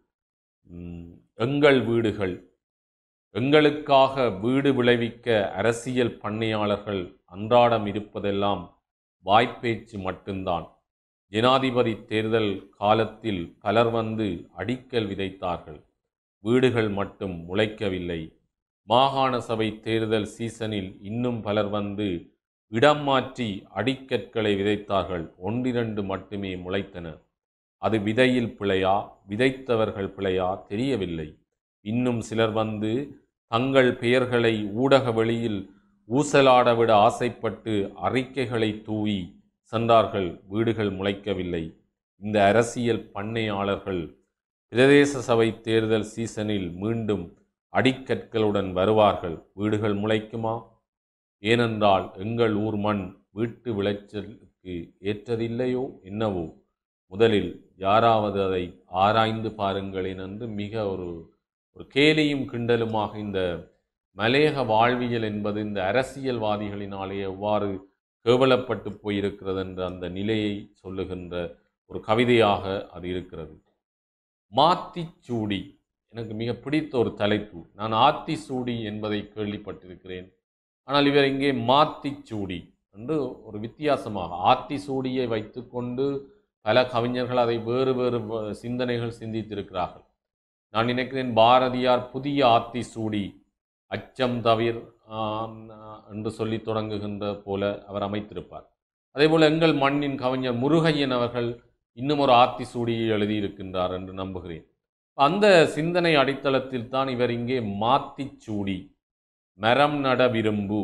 ம், எங்கள் வீடுகள் எங்களுக்காக வீடு விளைவிக்க அரசியல் பண்ணையாளர்கள் அன்றாடம் இருப்பதெல்லாம் வாய்ப்பேச்சு மட்டும்தான் ஜனாதிபதி தேர்தல் காலத்தில் பலர் வந்து அடிக்கல் விதைத்தார்கள் வீடுகள் மட்டும் முளைக்கவில்லை மாகாண சபை தேர்தல் சீசனில் இன்னும் பலர் வந்து இடம் மாற்றி அடிக்கற்களை விதைத்தார்கள் ஒன்றிரண்டு மட்டுமே முளைத்தன அது விதையில் பிழையா விதைத்தவர்கள் பிழையா தெரியவில்லை இன்னும் சிலர் வந்து தங்கள் பெயர்களை ஊடக வெளியில் ஊசலாடவிட ஆசைப்பட்டு அறிக்கைகளை தூவி சென்றார்கள் வீடுகள் முளைக்கவில்லை இந்த அரசியல் பண்ணையாளர்கள் பிரதேச சபை தேர்தல் சீசனில் மீண்டும் அடிக்கற்களுடன் வருவார்கள் வீடுகள் முளைக்குமா ஏனென்றால் எங்கள் ஊர் மண் வீட்டு விளைச்சலுக்கு ஏற்றதில்லையோ என்னவோ முதலில் யாராவது அதை ஆராய்ந்து பாருங்களேன் என்று மிக ஒரு ஒரு கேலியும் கிண்டலுமாக இந்த மலையக வாழ்வியல் என்பது இந்த அரசியல்வாதிகளினாலே எவ்வாறு கேவலப்பட்டு போயிருக்கிறது என்ற அந்த நிலையை சொல்லுகின்ற ஒரு கவிதையாக அது இருக்கிறது மாத்திச்சூடி எனக்கு மிக பிடித்த ஒரு தலைப்பு நான் ஆத்திசூடி என்பதை கேள்விப்பட்டிருக்கிறேன் ஆனால் இவர் இங்கே மாத்திச்சூடி என்று ஒரு வித்தியாசமாக ஆத்திசூடியை வைத்துக்கொண்டு பல கவிஞர்கள் அதை வேறு வேறு வ- சிந்தனைகள் சிந்தித்திருக்கிறார்கள் நான் நினைக்கிறேன் பாரதியார் புதிய ஆத்திசூடி அச்சம் தவிர் ஆம், என்று சொல்லி தொடங்குகின்ற போல அவர் அமைத்திருப்பார் அதேபோல் எங்கள் மண்ணின் கவிஞர் முருகையன் அவர்கள் இன்னும் ஒரு ஆத்திசூடியை எழுதியிருக்கின்றார் என்று நம்புகிறேன் அந்த சிந்தனை அடித்தளத்தில் தான் இவர் இங்கே மாத்திச்சூடி மரம் நட விரும்பு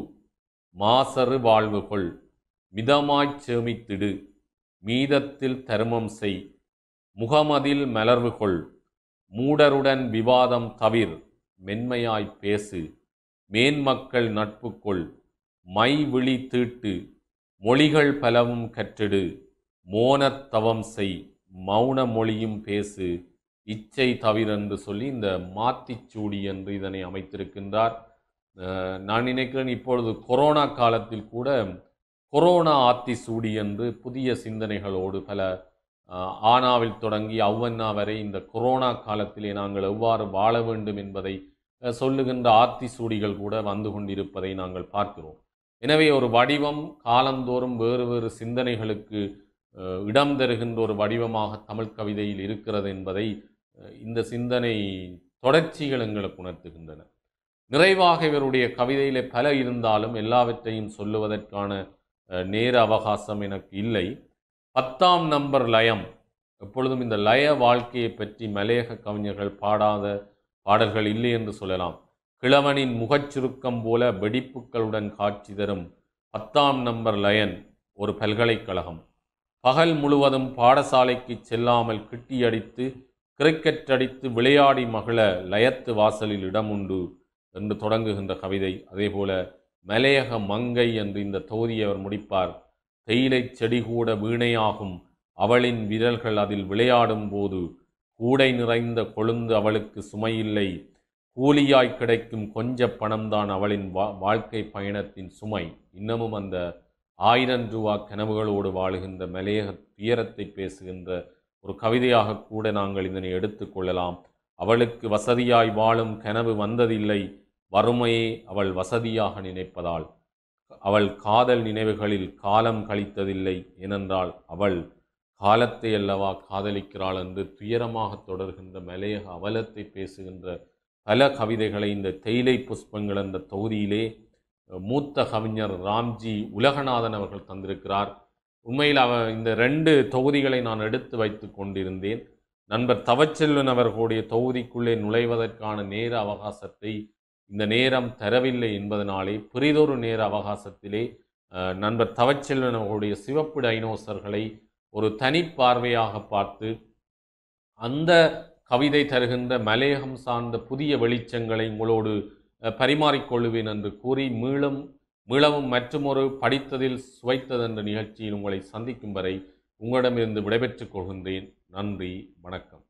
மாசறு வாழ்வு கொள் மிதமாய்ச் சேமித்திடு மீதத்தில் தர்மம் செய் முகமதில் மலர்வு கொள் மூடருடன் விவாதம் தவிர் மென்மையாய் பேசு மேன்மக்கள் நட்பு கொள் மை விழி தீட்டு மொழிகள் பலவும் கற்றிடு மோனத் தவம் செய் மௌன மொழியும் பேசு இச்சை தவிர என்று சொல்லி இந்த மாத்திச்சூடி என்று இதனை அமைத்திருக்கின்றார் அஹ், நான் நினைக்கிறேன் இப்பொழுது கொரோனா காலத்தில் கூட கொரோனா ஆத்திசூடி என்று புதிய சிந்தனைகளோடு பல அஹ், ஆனாவில் தொடங்கி அவ்வண்ணா வரை இந்த கொரோனா காலத்திலே நாங்கள் எவ்வாறு வாழ வேண்டும் என்பதை அஹ், சொல்லுகின்ற ஆத்திசூடிகள் கூட வந்து கொண்டிருப்பதை நாங்கள் பார்க்கிறோம் எனவே ஒரு வடிவம் காலந்தோறும் வேறு வேறு சிந்தனைகளுக்கு அஹ், இடம் தருகின்ற ஒரு வடிவமாக தமிழ் கவிதையில் இருக்கிறது என்பதை அஹ், இந்த சிந்தனை தொடர்ச்சிகள் எங்களுக்கு உணர்த்துகின்றன நிறைவாக இவருடைய கவிதையிலே பல இருந்தாலும் எல்லாவற்றையும் சொல்லுவதற்கான அஹ், நேர அவகாசம் எனக்கு இல்லை பத்தாம் நம்பர் லயம் எப்பொழுதும் இந்த லய வாழ்க்கையை பற்றி மலையக கவிஞர்கள் பாடாத பாடல்கள் இல்லை என்று சொல்லலாம் கிழவனின் முகச்சுருக்கம் போல வெடிப்புக்களுடன் காட்சி தரும் பத்தாம் நம்பர் லயன் ஒரு பல்கலைக்கழகம் பகல் முழுவதும் பாடசாலைக்கு செல்லாமல் கிட்டியடித்து கிரிக்கெட் அடித்து விளையாடி மகிழ லயத்து வாசலில் இடம் உண்டு என்று தொடங்குகின்ற கவிதை அதேபோல மலையக மங்கை என்று இந்த தொகுதியை அவர் முடிப்பார் தேயிலைச் செடி கூட வீணையாகும் அவளின் விரல்கள் அதில் விளையாடும் போது கூடை நிறைந்த கொழுந்து அவளுக்கு சுமையில்லை கூலியாய் கிடைக்கும் கொஞ்ச பணம்தான் அவளின் வா வாழ்க்கை பயணத்தின் சுமை இன்னமும் அந்த ஆயிரம் ரூபா கனவுகளோடு வாழுகின்ற மலையக துயரத்தை பேசுகின்ற ஒரு கவிதையாக கூட நாங்கள் இதனை எடுத்துக்கொள்ளலாம் அவளுக்கு வசதியாய் வாழும் கனவு வந்ததில்லை வறுமையே அவள் வசதியாக நினைப்பதால் அவள் காதல் நினைவுகளில் காலம் கழித்ததில்லை ஏனென்றால் அவள் காலத்தை அல்லவா காதலிக்கிறாள் என்று துயரமாக தொடர்கின்ற மலையக அவலத்தை பேசுகின்ற பல கவிதைகளை இந்த தேயிலை புஷ்பங்கள் என்ற தொகுதியிலே அஹ், மூத்த கவிஞர் ராம்ஜி உலகநாதன் அவர்கள் தந்திருக்கிறார் உண்மையில் அவ இந்த ரெண்டு தொகுதிகளை நான் எடுத்து வைத்து கொண்டிருந்தேன் நண்பர் தவச்செல்வன் அவர்களுடைய தொகுதிக்குள்ளே நுழைவதற்கான நேர அவகாசத்தை இந்த நேரம் தரவில்லை என்பதனாலே பெரிதொரு நேர அவகாசத்திலே அஹ், நண்பர் தவச்செல்வன் அவர்களுடைய சிவப்பு டைனோசர்களை ஒரு தனி பார்வையாக பார்த்து அந்த கவிதை தருகின்ற மலையகம் சார்ந்த புதிய வெளிச்சங்களை உங்களோடு அஹ், பரிமாறிக்கொள்ளுவேன் என்று கூறி மீளும் மீளவும் மற்றுமொரு படித்ததில் சுவைத்தது என்ற நிகழ்ச்சியில் உங்களை சந்திக்கும் வரை உங்களிடமிருந்து விடைபெற்றுக் கொள்கின்றேன் நன்றி வணக்கம்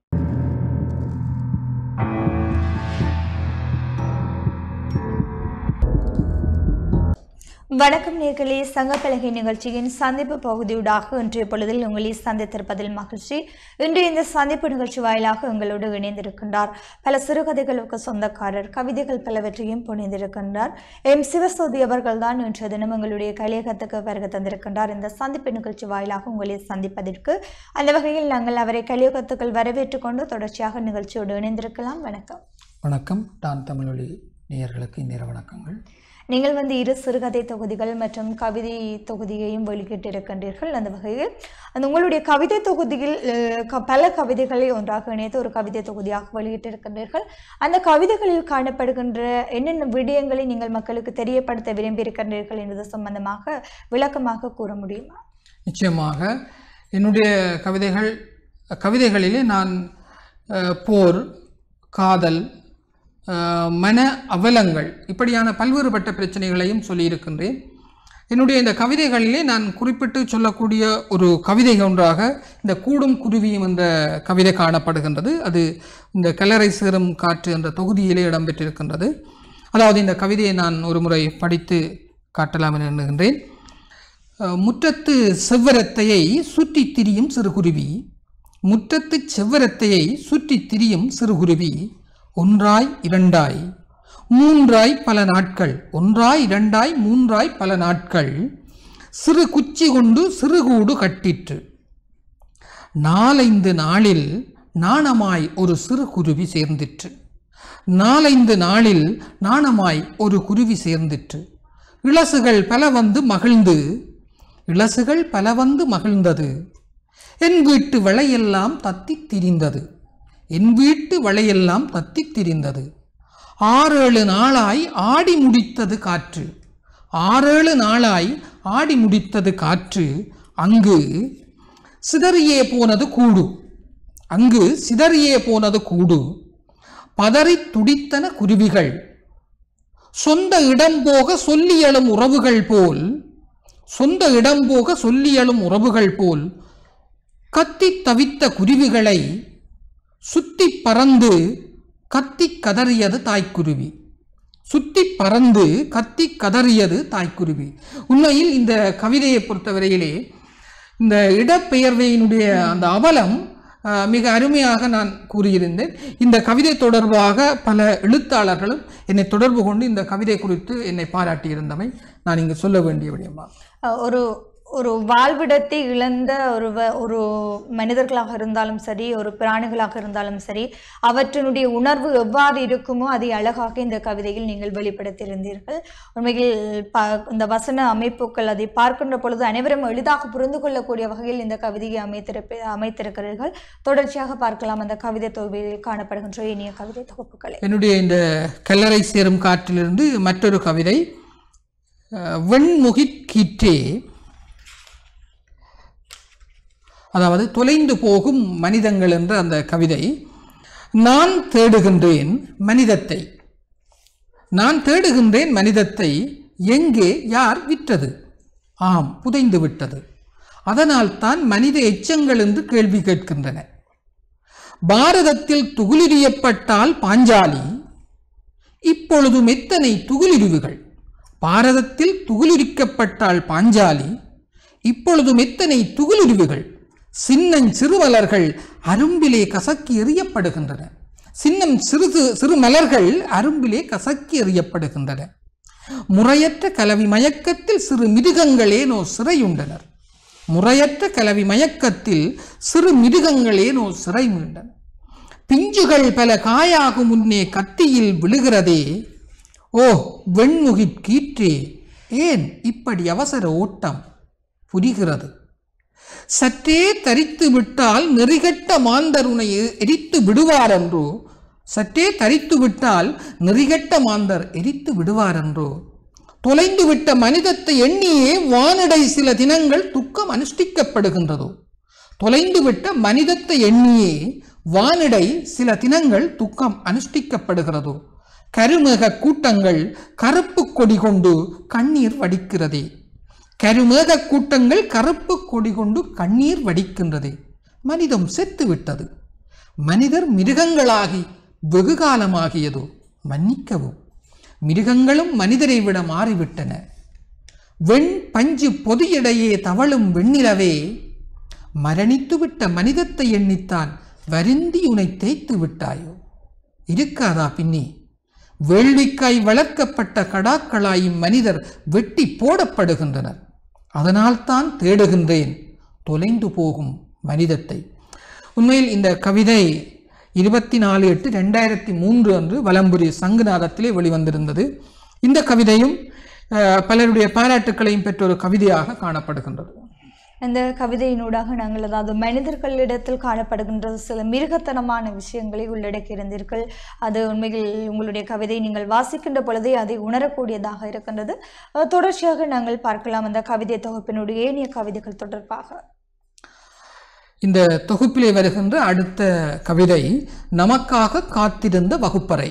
வணக்கம் நேர்களே சங்கப்பலகை நிகழ்ச்சியின் சந்திப்பு பகுதியூடாக இன்றைய பொழுதில் உங்களை சந்தித்திருப்பதில் மகிழ்ச்சி இன்று இந்த சந்திப்பு நிகழ்ச்சி வாயிலாக எங்களோடு இணைந்திருக்கின்றார் பல சிறுகதைகளுக்கு சொந்தக்காரர் கவிதைகள் பலவற்றையும் புனைந்திருக்கின்றார் எம் சிவசோதி அவர்கள்தான் இன்றைய தினம் எங்களுடைய கலியகத்துக்கு வருகை தந்திருக்கின்றார் இந்த சந்திப்பு நிகழ்ச்சி வாயிலாக உங்களை சந்திப்பதற்கு அந்த வகையில் நாங்கள் அவரை கலியகத்துக்குள் வரவேற்றுக் கொண்டு தொடர்ச்சியாக நிகழ்ச்சியோடு இணைந்திருக்கலாம் வணக்கம் வணக்கம் டான் தமிழொலி நேயர்களுக்கு இந்நேர வணக்கங்கள் நீங்கள் வந்து இரு சிறுகதை தொகுதிகள் மற்றும் கவிதை தொகுதியையும் வெளியிட்டிருக்கின்றீர்கள் அந்த வகையில் அந்த உங்களுடைய கவிதை தொகுதியில் அஹ், க- பல கவிதைகளை ஒன்றாக இணைத்து ஒரு கவிதை தொகுதியாக வெளியிட்டிருக்கின்றீர்கள் அந்த கவிதைகளில் காணப்படுகின்ற என்னென்ன விடயங்களை நீங்கள் மக்களுக்கு தெரியப்படுத்த விரும்பியிருக்கின்றீர்கள் என்பது சம்பந்தமாக விளக்கமாக கூற முடியுமா நிச்சயமாக என்னுடைய கவிதைகள் கவிதைகளிலே நான் அஹ், போர் காதல் அஹ், மன அவலங்கள் இப்படியான பல்வேறுபட்ட பிரச்சனைகளையும் சொல்லியிருக்கின்றேன் என்னுடைய இந்த கவிதைகளிலே நான் குறிப்பிட்டு சொல்லக்கூடிய ஒரு கவிதை ஒன்றாக இந்த கூடும் குருவியும் என்ற கவிதை காணப்படுகின்றது அது இந்த கல்லறை சேரும் காற்று என்ற தொகுதியிலே இடம்பெற்றிருக்கின்றது அதாவது இந்த கவிதையை நான் ஒரு முறை படித்து காட்டலாம் என எண்ணுகின்றேன் அஹ், முற்றத்து செவ்வரத்தையை சுற்றித் திரியும் சிறுகுருவி முற்றத்து செவ்வரத்தையை சுற்றித் திரியும் சிறுகுருவி ஒன்றாய் இரண்டாய் மூன்றாய் பல நாட்கள் ஒன்றாய் இரண்டாய் மூன்றாய் பல நாட்கள் சிறு குச்சி கொண்டு சிறுகூடு கட்டிற்று நாலைந்து நாளில் நாணமாய் ஒரு சிறு குருவி சேர்ந்திற்று நாலைந்து நாளில் நாணமாய் ஒரு குருவி சேர்ந்திற்று இளசுகள் பல வந்து மகிழ்ந்து இளசுகள் பல வந்து மகிழ்ந்தது என் வீட்டு வளையெல்லாம் தத்தித் திரிந்தது என் வீட்டு வளையெல்லாம் தத்தித் திரிந்தது ஆறேழு நாளாய் ஆடி முடித்தது காற்று ஆறேழு நாளாய் ஆடி முடித்தது காற்று அங்கு சிதறியே போனது கூடு அங்கு சிதறியே போனது கூடு பதறித் துடித்தன குருவிகள் சொந்த இடம் போக சொல்லியலும் உறவுகள் போல் சொந்த இடம் போக சொல்லியலும் உறவுகள் போல் கத்தித் தவித்த குருவிகளை சுத்தி பறந்து கத்தி கதறியது தாய்க்குருவி சுத்தி பறந்து கத்தி கதறியது தாய்க்குருவி உண்மையில் இந்த கவிதையை பொறுத்தவரையிலே இந்த இடப்பெயர்வையினுடைய அந்த அவலம் அஹ், மிக அருமையாக நான் கூறியிருந்தேன் இந்த கவிதை தொடர்பாக பல எழுத்தாளர்களும் என்னை தொடர்பு கொண்டு இந்த கவிதை குறித்து என்னை பாராட்டியிருந்தமை நான் இங்கு சொல்ல வேண்டிய விடயமா அஹ், ஒரு ஒரு வாழ்விடத்தை இழந்த ஒரு வ- ஒரு மனிதர்களாக இருந்தாலும் சரி ஒரு பிராணிகளாக இருந்தாலும் சரி அவற்றினுடைய உணர்வு எவ்வாறு இருக்குமோ அதை அழகாக இந்த கவிதையில் நீங்கள் வெளிப்படுத்தியிருந்தீர்கள் உண்மையில் ப இந்த வசன அமைப்புகள் அதை பார்க்கின்ற பொழுது அனைவரும் எளிதாக புரிந்து கொள்ளக்கூடிய வகையில் இந்த கவிதையை அமைத்திருப்ப அமைத்திருக்கிறீர்கள் தொடர்ச்சியாக பார்க்கலாம் அந்த கவிதை தொகுதியில் காணப்படுகின்ற இனிய கவிதை தொகுப்புகளை என்னுடைய இந்த கல்லறை சேரும் காற்றிலிருந்து மற்றொரு கவிதை அஹ், வெண்முகிற் கீற்றே அதாவது தொலைந்து போகும் மனிதங்கள் என்ற அந்த கவிதை நான் தேடுகின்றேன் மனிதத்தை நான் தேடுகின்றேன் மனிதத்தை எங்கே யார் விற்றது ஆம் புதைந்து விட்டது அதனால் தான் மனித எச்சங்கள் என்று கேள்வி கேட்கின்றன பாரதத்தில் துகிலுரியப்பட்டால் பாஞ்சாலி இப்பொழுதும் எத்தனை துகிலுருவுகள் பாரதத்தில் துகிலுரிக்கப்பட்டால் பாஞ்சாலி இப்பொழுதும் எத்தனை துகிலுருவுகள் சின்னஞ் சிறுமலர்கள் அரும்பிலே கசக்கி எறியப்படுகின்றன சின்னம் சிறிது சிறு மலர்கள் அரும்பிலே கசக்கி எறியப்படுகின்றன முறையற்ற கலவி மயக்கத்தில் சிறு மிருகங்களேனோ சிறையுண்டனர் முறையற்ற கலவி மயக்கத்தில் சிறு மிருகங்களேனோ சிறை மீண்டன பிஞ்சுகள் பல காயாகும் முன்னே கத்தியில் விழுகிறதே ஓ வெண்முகிற் கீற்றே ஏன் இப்படி அவசர ஓட்டம் புரிகிறது சற்றே தரித்து விட்டால் நெறிகட்ட மாந்தர் உன்னை எ- எரித்து விடுவார் என்றோ சற்றே தரித்து விட்டால் நெறிகட்ட மாந்தர் எரித்து விடுவார் என்றோ தொலைந்து விட்ட மனிதத்தை எண்ணியே வானிடை சில தினங்கள் துக்கம் அனுஷ்டிக்கப்படுகின்றதோ தொலைந்து விட்ட மனிதத்தை எண்ணியே வானிடை சில தினங்கள் துக்கம் அனுஷ்டிக்கப்படுகிறதோ கருமேக கூட்டங்கள் கருப்பு கொடி கொண்டு கண்ணீர் வடிக்கிறதே கருமேக கூட்டங்கள் கருப்பு கொடி கொண்டு கண்ணீர் வடிக்கின்றதே மனிதம் செத்து விட்டது மனிதர் மிருகங்களாகி வெகு காலமாகியதோ மன்னிக்கவும் மிருகங்களும் மனிதரை விட மாறிவிட்டன வெண் பஞ்சு பொதியிடையே தவழும் வெண்ணிலவே மரணித்துவிட்ட மனிதத்தை எண்ணித்தான் வருந்தி உனை தேய்த்து விட்டாயோ இருக்காதா பின்னி வேள்விக்காய் வளர்க்கப்பட்ட கடாக்களாய் மனிதர் வெட்டி போடப்படுகின்றனர் அதனால்தான் தேடுகின்றேன் தொலைந்து போகும் மனிதத்தை உண்மையில் இந்த கவிதை இருபத்தி நாலு எட்டு ரெண்டாயிரத்தி மூன்று அன்று வலம்புரி சங்குநாதத்திலே வெளிவந்திருந்தது இந்த கவிதையும் அஹ், பலருடைய பாராட்டுக்களையும் பெற்ற ஒரு கவிதையாக காணப்படுகின்றது இந்த கவிதையினூடாக நாங்கள் அதாவது மனிதர்களிடத்தில் காணப்படுகின்ற சில மிருகத்தனமான விஷயங்களை உள்ளடக்கியிருந்தீர்கள் அது உண்மையில் உங்களுடைய கவிதை நீங்கள் வாசிக்கின்ற பொழுதே அதை உணரக்கூடியதாக இருக்கின்றது அஹ், தொடர்ச்சியாக நாங்கள் பார்க்கலாம் அந்த கவிதை தொகுப்பினுடைய ஏனைய கவிதைகள் தொடர்பாக இந்த தொகுப்பிலே வருகின்ற அடுத்த கவிதை நமக்காக காத்திருந்த வகுப்பறை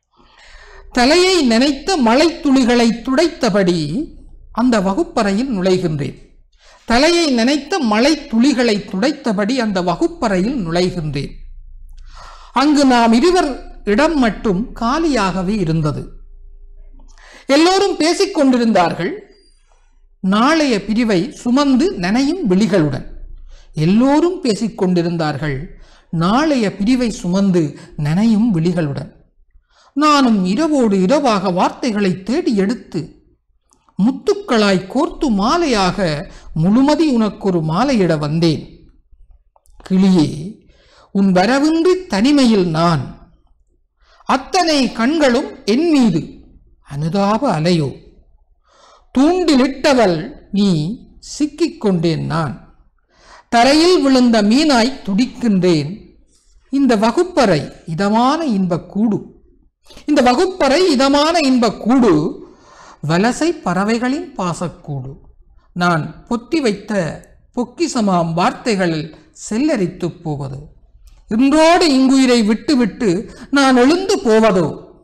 தலையை நினைத்த மழைத்துளிகளை துடைத்தபடி அந்த வகுப்பறையில் நுழைகின்றேன் தலையை நினைத்த மழை துளிகளை துடைத்தபடி அந்த வகுப்பறையில் நுழைகின்றேன் அங்கு நாம் இருவர் இடம் மட்டும் காலியாகவே இருந்தது எல்லோரும் பேசிக் கொண்டிருந்தார்கள் நாளைய பிரிவை சுமந்து நனையும் விழிகளுடன் எல்லோரும் பேசிக் கொண்டிருந்தார்கள் நாளைய பிரிவை சுமந்து நனையும் விழிகளுடன் நானும் இரவோடு இரவாக வார்த்தைகளை தேடி எடுத்து முத்துக்களாய் கோர்த்து மாலையாக முழுமதி உனக்கொரு மாலையிட வந்தேன் கிளியே உன் வரவின்றி தனிமையில் நான் அத்தனை கண்களும் என் மீது அனுதாப அலையோ தூண்டிலிட்டவள் நீ சிக்கிக் கொண்டேன் நான் தரையில் விழுந்த மீனாய் துடிக்கின்றேன் இந்த வகுப்பறை இதமான இன்பக் கூடு இந்த வகுப்பறை இதமான இன்பக் கூடு வலசை பறவைகளின் பாசக்கூடு நான் பொத்தி வைத்த பொக்கிசமாம் வார்த்தைகளில் செல்லரித்துப் போவது இன்றோடு இங்குயிரை விட்டுவிட்டு நான் எழுந்து போவதோ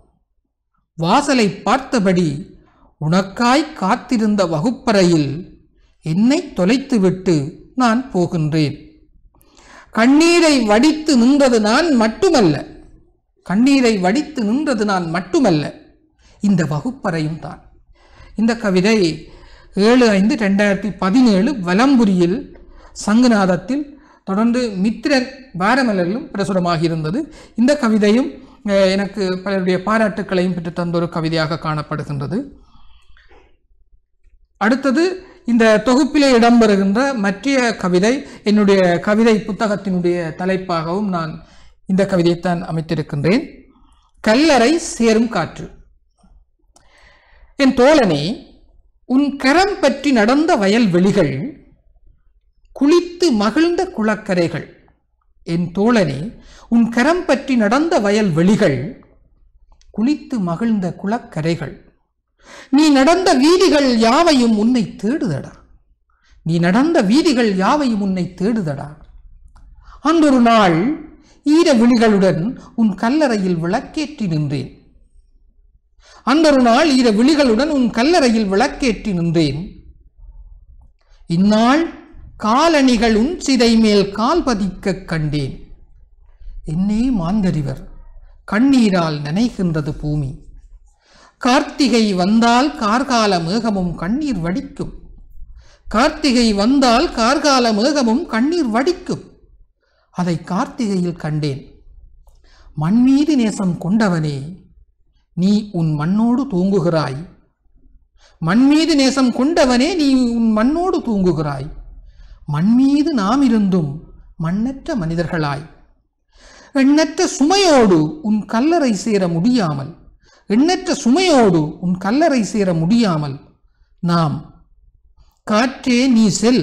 வாசலை பார்த்தபடி உனக்காய் காத்திருந்த வகுப்பறையில் என்னை தொலைத்துவிட்டு நான் போகின்றேன் கண்ணீரை வடித்து நின்றது நான் மட்டுமல்ல கண்ணீரை வடித்து நின்றது நான் மட்டுமல்ல இந்த வகுப்பறையும் தான் இந்த கவிதை ஏழு ஐந்து ரெண்டாயிரத்தி பதினேழு வலம்புரியில் சங்குநாதத்தில் தொடர்ந்து மித்திரன் வாரமலரிலும் பிரசுரமாகி இருந்தது இந்த கவிதையும் அஹ், எனக்கு பலருடைய பாராட்டுக்களையும் பெற்று தந்த ஒரு கவிதையாக காணப்படுகின்றது அடுத்தது இந்த தொகுப்பிலே இடம்பெறுகின்ற மற்றைய கவிதை என்னுடைய கவிதை புத்தகத்தினுடைய தலைப்பாகவும் நான் இந்த கவிதையைத்தான் அமைத்திருக்கின்றேன் கல்லறை சேரும் காற்று என் தோழனே உன் கரம் பற்றி நடந்த வயல்வெளிகள் குளித்து மகிழ்ந்த குளக்கரைகள் என் தோழனே உன் கரம் பற்றி நடந்த வயல்வெளிகள் குளித்து மகிழ்ந்த குளக்கரைகள் நீ நடந்த வீதிகள் யாவையும் உன்னை தேடுதடா நீ நடந்த வீதிகள் யாவையும் உன்னை தேடுதடா அன்றொரு நாள் ஈர விழிகளுடன் உன் கல்லறையில் விளக்கேற்றி நின்றேன் அன்றொரு நாள் ஈர விழிகளுடன் உன் கல்லறையில் விளக்கேற்றி நின்றேன் இந்நாள் காலணிகள் உன் சிதை மேல் கால் பதிக்கக் கண்டேன் என்னே மாந்தறிவர் கண்ணீரால் நனைகின்றது பூமி கார்த்திகை வந்தால் கார்கால மேகமும் கண்ணீர் வடிக்கும் கார்த்திகை வந்தால் கார்கால மேகமும் கண்ணீர் வடிக்கும் அதை கார்த்திகையில் கண்டேன் மண்மீது நேசம் கொண்டவனே நீ உன் மண்ணோடு தூங்குகிறாய் மண்மீது நேசம் கொண்டவனே நீ உன் மண்ணோடு தூங்குகிறாய் மண்மீது நாம் இருந்தும் மண்ணற்ற மனிதர்களாய் எண்ணற்ற சுமையோடு உன் கல்லறை சேர முடியாமல் எண்ணற்ற சுமையோடு உன் கல்லறை சேர முடியாமல் நாம் காற்றே நீ செல்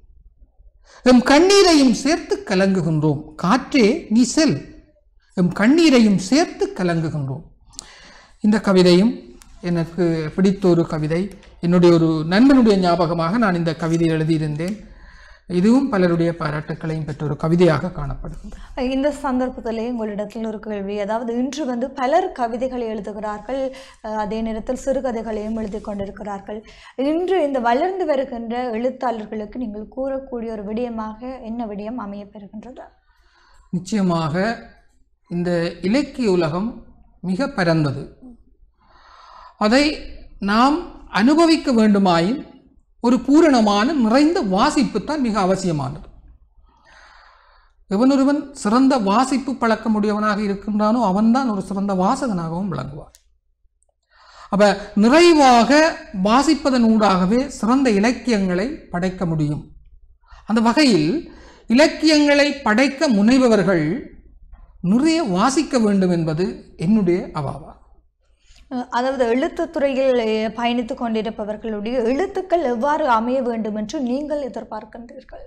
எம் கண்ணீரையும் சேர்த்து கலங்குகின்றோம் காற்றே நீ செல் எம் கண்ணீரையும் சேர்த்து கலங்குகின்றோம் இந்த கவிதையும் எனக்கு பிடித்த ஒரு கவிதை என்னுடைய ஒரு நண்பனுடைய ஞாபகமாக நான் இந்த கவிதை எழுதியிருந்தேன் இதுவும் பலருடைய பாராட்டுக்களையும் பெற்ற ஒரு கவிதையாக காணப்படுகின்றது இந்த சந்தர்ப்பத்திலே உங்களிடத்தில் ஒரு கேள்வி அதாவது இன்று வந்து பலர் கவிதைகளை எழுதுகிறார்கள் அஹ், அதே நேரத்தில் சிறுகதைகளையும் எழுதி கொண்டிருக்கிறார்கள் இன்று இந்த வளர்ந்து வருகின்ற எழுத்தாளர்களுக்கு நீங்கள் கூறக்கூடிய ஒரு விடயமாக என்ன விடயம் அமையப் பெறுகின்றது நிச்சயமாக இந்த இலக்கிய உலகம் மிக பரந்தது அதை நாம் அனுபவிக்க வேண்டுமாயின் ஒரு பூரணமான நிறைந்த வாசிப்பு தான் மிக அவசியமானது எவனொருவன் சிறந்த வாசிப்பு பழக்கமுடையவனாக இருக்கின்றானோ அவன்தான் ஒரு சிறந்த வாசகனாகவும் விளங்குவான் அப்ப நிறைவாக வாசிப்பதன் ஊடாகவே சிறந்த இலக்கியங்களை படைக்க முடியும் அந்த வகையில் இலக்கியங்களை படைக்க முனைபவர்கள் நிறைய வாசிக்க வேண்டும் என்பது என்னுடைய அவாவா அஹ் அதாவது எழுத்துத் துறையில் அஹ், பயணித்துக் கொண்டிருப்பவர்களுடைய எழுத்துக்கள் எவ்வாறு அமைய வேண்டும் என்று நீங்கள் எதிர்பார்க்கின்றீர்கள்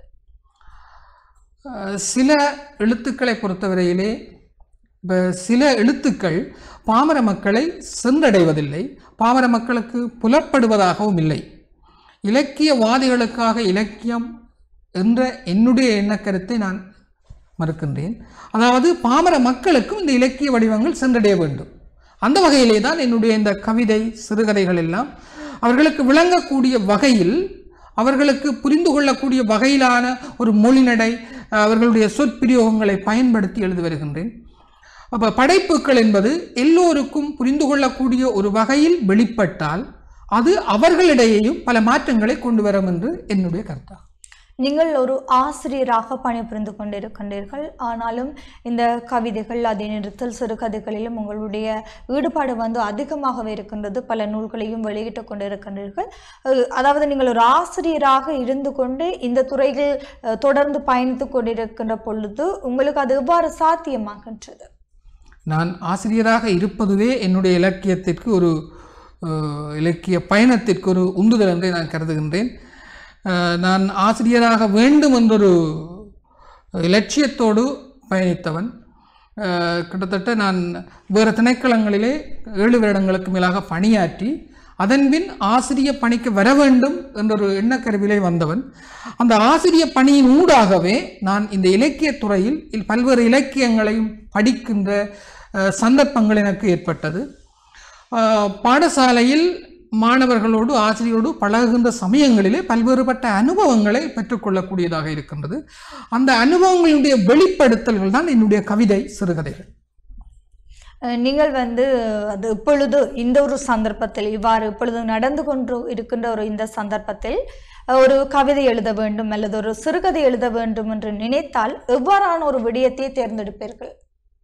அஹ் சில எழுத்துக்களை பொறுத்தவரையிலே இப்ப சில எழுத்துக்கள் பாமர மக்களை சென்றடைவதில்லை பாமர மக்களுக்கு புலப்படுவதாகவும் இல்லை இலக்கியவாதிகளுக்காக இலக்கியம் என்ற என்னுடைய எண்ணக்கருத்தை நான் மறுக்கின்றேன் அதாவது பாமர மக்களுக்கும் இந்த இலக்கிய வடிவங்கள் சென்றடைய வேண்டும் அந்த வகையிலே தான் என்னுடைய இந்த கவிதை சிறுகதைகள் எல்லாம் அவர்களுக்கு விளங்கக்கூடிய வகையில் அவர்களுக்கு புரிந்து கொள்ளக்கூடிய வகையிலான ஒரு மொழிநடை அவர்களுடைய சொற்பிரயோகங்களை பயன்படுத்தி எழுதி வருகின்றேன் அப்போ படைப்புகள் என்பது எல்லோருக்கும் புரிந்து கொள்ளக்கூடிய ஒரு வகையில் வெளிப்பட்டால் அது அவர்களிடையேயும் பல மாற்றங்களை கொண்டு வரும் என்று என்னுடைய கருத்தாகும் நீங்கள் ஒரு ஆசிரியராக பணிபுரிந்து கொண்டிருக்கின்றீர்கள் ஆனாலும் இந்த கவிதைகள் அதே நேரத்தில் சிறுகதைகளிலும் உங்களுடைய ஈடுபாடு வந்து அதிகமாகவே இருக்கின்றது பல நூல்களையும் வெளியிட்டு கொண்டிருக்கின்றீர்கள் அஹ் அதாவது நீங்கள் ஒரு ஆசிரியராக இருந்து கொண்டு இந்த துறையில் அஹ், தொடர்ந்து பயணித்து கொண்டிருக்கின்ற பொழுது உங்களுக்கு அது எவ்வாறு சாத்தியமாகின்றது நான் ஆசிரியராக இருப்பதுவே என்னுடைய இலக்கியத்திற்கு ஒரு அஹ், இலக்கிய பயணத்திற்கு ஒரு உந்துதல் என்றே நான் கருதுகின்றேன் அஹ், நான் ஆசிரியராக வேண்டும் என்றொரு இலட்சியத்தோடு பயணித்தவன் அஹ், கிட்டத்தட்ட நான் வேறு திணைக்களங்களிலே ஏழு வருடங்களுக்கு மேலாக பணியாற்றி அதன்பின் ஆசிரிய பணிக்கு வர வேண்டும் என்றொரு எண்ணக்கருவிலே வந்தவன் அந்த ஆசிரிய பணியின் ஊடாகவே நான் இந்த இலக்கியத் துறையில் இல் பல்வேறு இலக்கியங்களையும் படிக்கின்ற அஹ், சந்தர்ப்பங்கள் எனக்கு ஏற்பட்டது அஹ், பாடசாலையில் மாணவர்களோடு ஆசிரியரோடு பழகுகின்ற சமயங்களிலே பல்வேறுபட்ட அனுபவங்களை பெற்றுக்கொள்ளக்கூடியதாக இருக்கின்றது அந்த அனுபவங்களுடைய வெளிப்படுத்தல்கள் தான் என்னுடைய கவிதை சிறுகதைகள் அஹ் நீங்கள் வந்து அது இப்பொழுது இந்த ஒரு சந்தர்ப்பத்தில் இவ்வாறு இப்பொழுது நடந்து கொண்டு இருக்கின்ற ஒரு இந்த சந்தர்ப்பத்தில் அஹ், ஒரு கவிதை எழுத வேண்டும் அல்லது ஒரு சிறுகதை எழுத வேண்டும் என்று நினைத்தால் எவ்வாறான ஒரு விடயத்தை தேர்ந்தெடுப்பீர்கள்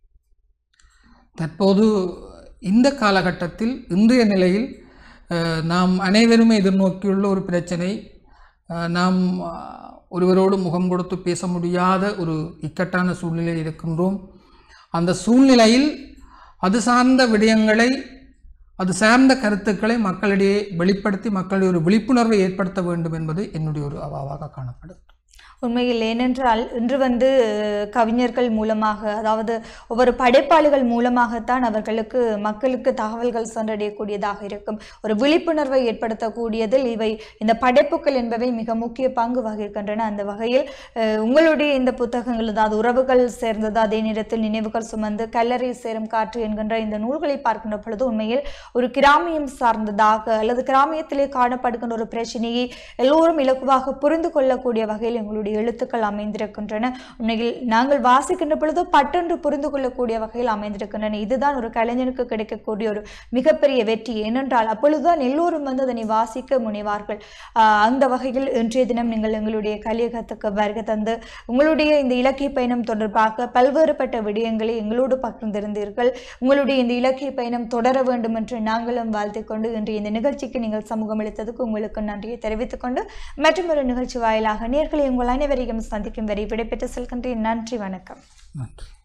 தற்போது இந்த காலகட்டத்தில் இன்றைய நிலையில் அஹ், நாம் அனைவருமே எதிர்நோக்கியுள்ள ஒரு பிரச்சனை அஹ், நாம் அஹ், ஒருவரோடு முகம் கொடுத்து பேச முடியாத ஒரு இக்கட்டான சூழ்நிலையில் இருக்கின்றோம் அந்த சூழ்நிலையில் அது சார்ந்த விடயங்களை அது சார்ந்த கருத்துக்களை மக்களிடையே வெளிப்படுத்தி மக்களிடையே ஒரு விழிப்புணர்வை ஏற்படுத்த வேண்டும் என்பது என்னுடைய ஒரு அவாவாக காணப்படுது உண்மையில் ஏனென்றால் இன்று வந்து அஹ், கவிஞர்கள் மூலமாக அதாவது ஒவ்வொரு படைப்பாளிகள் மூலமாகத்தான் அவர்களுக்கு மக்களுக்கு தகவல்கள் சென்றடையக்கூடியதாக இருக்கும் ஒரு விழிப்புணர்வை ஏற்படுத்தக்கூடியதில் இவை இந்த படைப்புகள் என்பவை மிக முக்கிய பங்கு வகிக்கின்றன அந்த வகையில் அஹ், உங்களுடைய இந்த புத்தகங்கள் அதாவது உறவுகள் சேர்ந்தது அதே நேரத்தில் நினைவுகள் சுமந்து கல்லறை சேரும் காற்று என்கின்ற இந்த நூல்களை பார்க்கின்ற பொழுது உண்மையில் ஒரு கிராமியம் சார்ந்ததாக அல்லது கிராமியத்திலே காணப்படுகின்ற ஒரு பிரச்சனையை எல்லோரும் இலகுவாக புரிந்து கொள்ளக்கூடிய வகையில் எங்களுடைய எழுத்துக்கள் அமைந்திருக்கின்றன உண்மையில் நாங்கள் வாசிக்கின்ற பொழுது பட்டென்று புரிந்து கொள்ளக்கூடிய வகையில் அமைந்திருக்கின்றன இதுதான் ஒரு கலைஞனுக்கு கிடைக்கக்கூடிய ஒரு மிகப்பெரிய வெற்றி ஏனென்றால் அப்பொழுதுதான் எல்லோரும் வந்து அதனை வாசிக்க முனைவார்கள் ஆஹ் அந்த வகையில் இன்றைய தினம் நீங்கள் எங்களுடைய கலியகத்துக்கு வருகை தந்து உங்களுடைய இந்த இலக்கிய பயணம் தொடர்பாக பல்வேறுபட்ட விடயங்களை எங்களோடு பகிர்ந்திருந்தீர்கள் உங்களுடைய இந்த இலக்கிய பயணம் தொடர வேண்டும் என்று நாங்களும் வாழ்த்திக் கொண்டு இன்றைய இந்த நிகழ்ச்சிக்கு நீங்கள் சமூகம் அளித்ததுக்கு உங்களுக்கு நன்றியை தெரிவித்துக் கொண்டு மற்றும் ஒரு நிகழ்ச்சி வாயிலாக நேர்களை உங்கள் அனைவரையும் சந்திக்கும் வரை விடைபெற்று செல்கின்றேன் நன்றி வணக்கம் நன்றி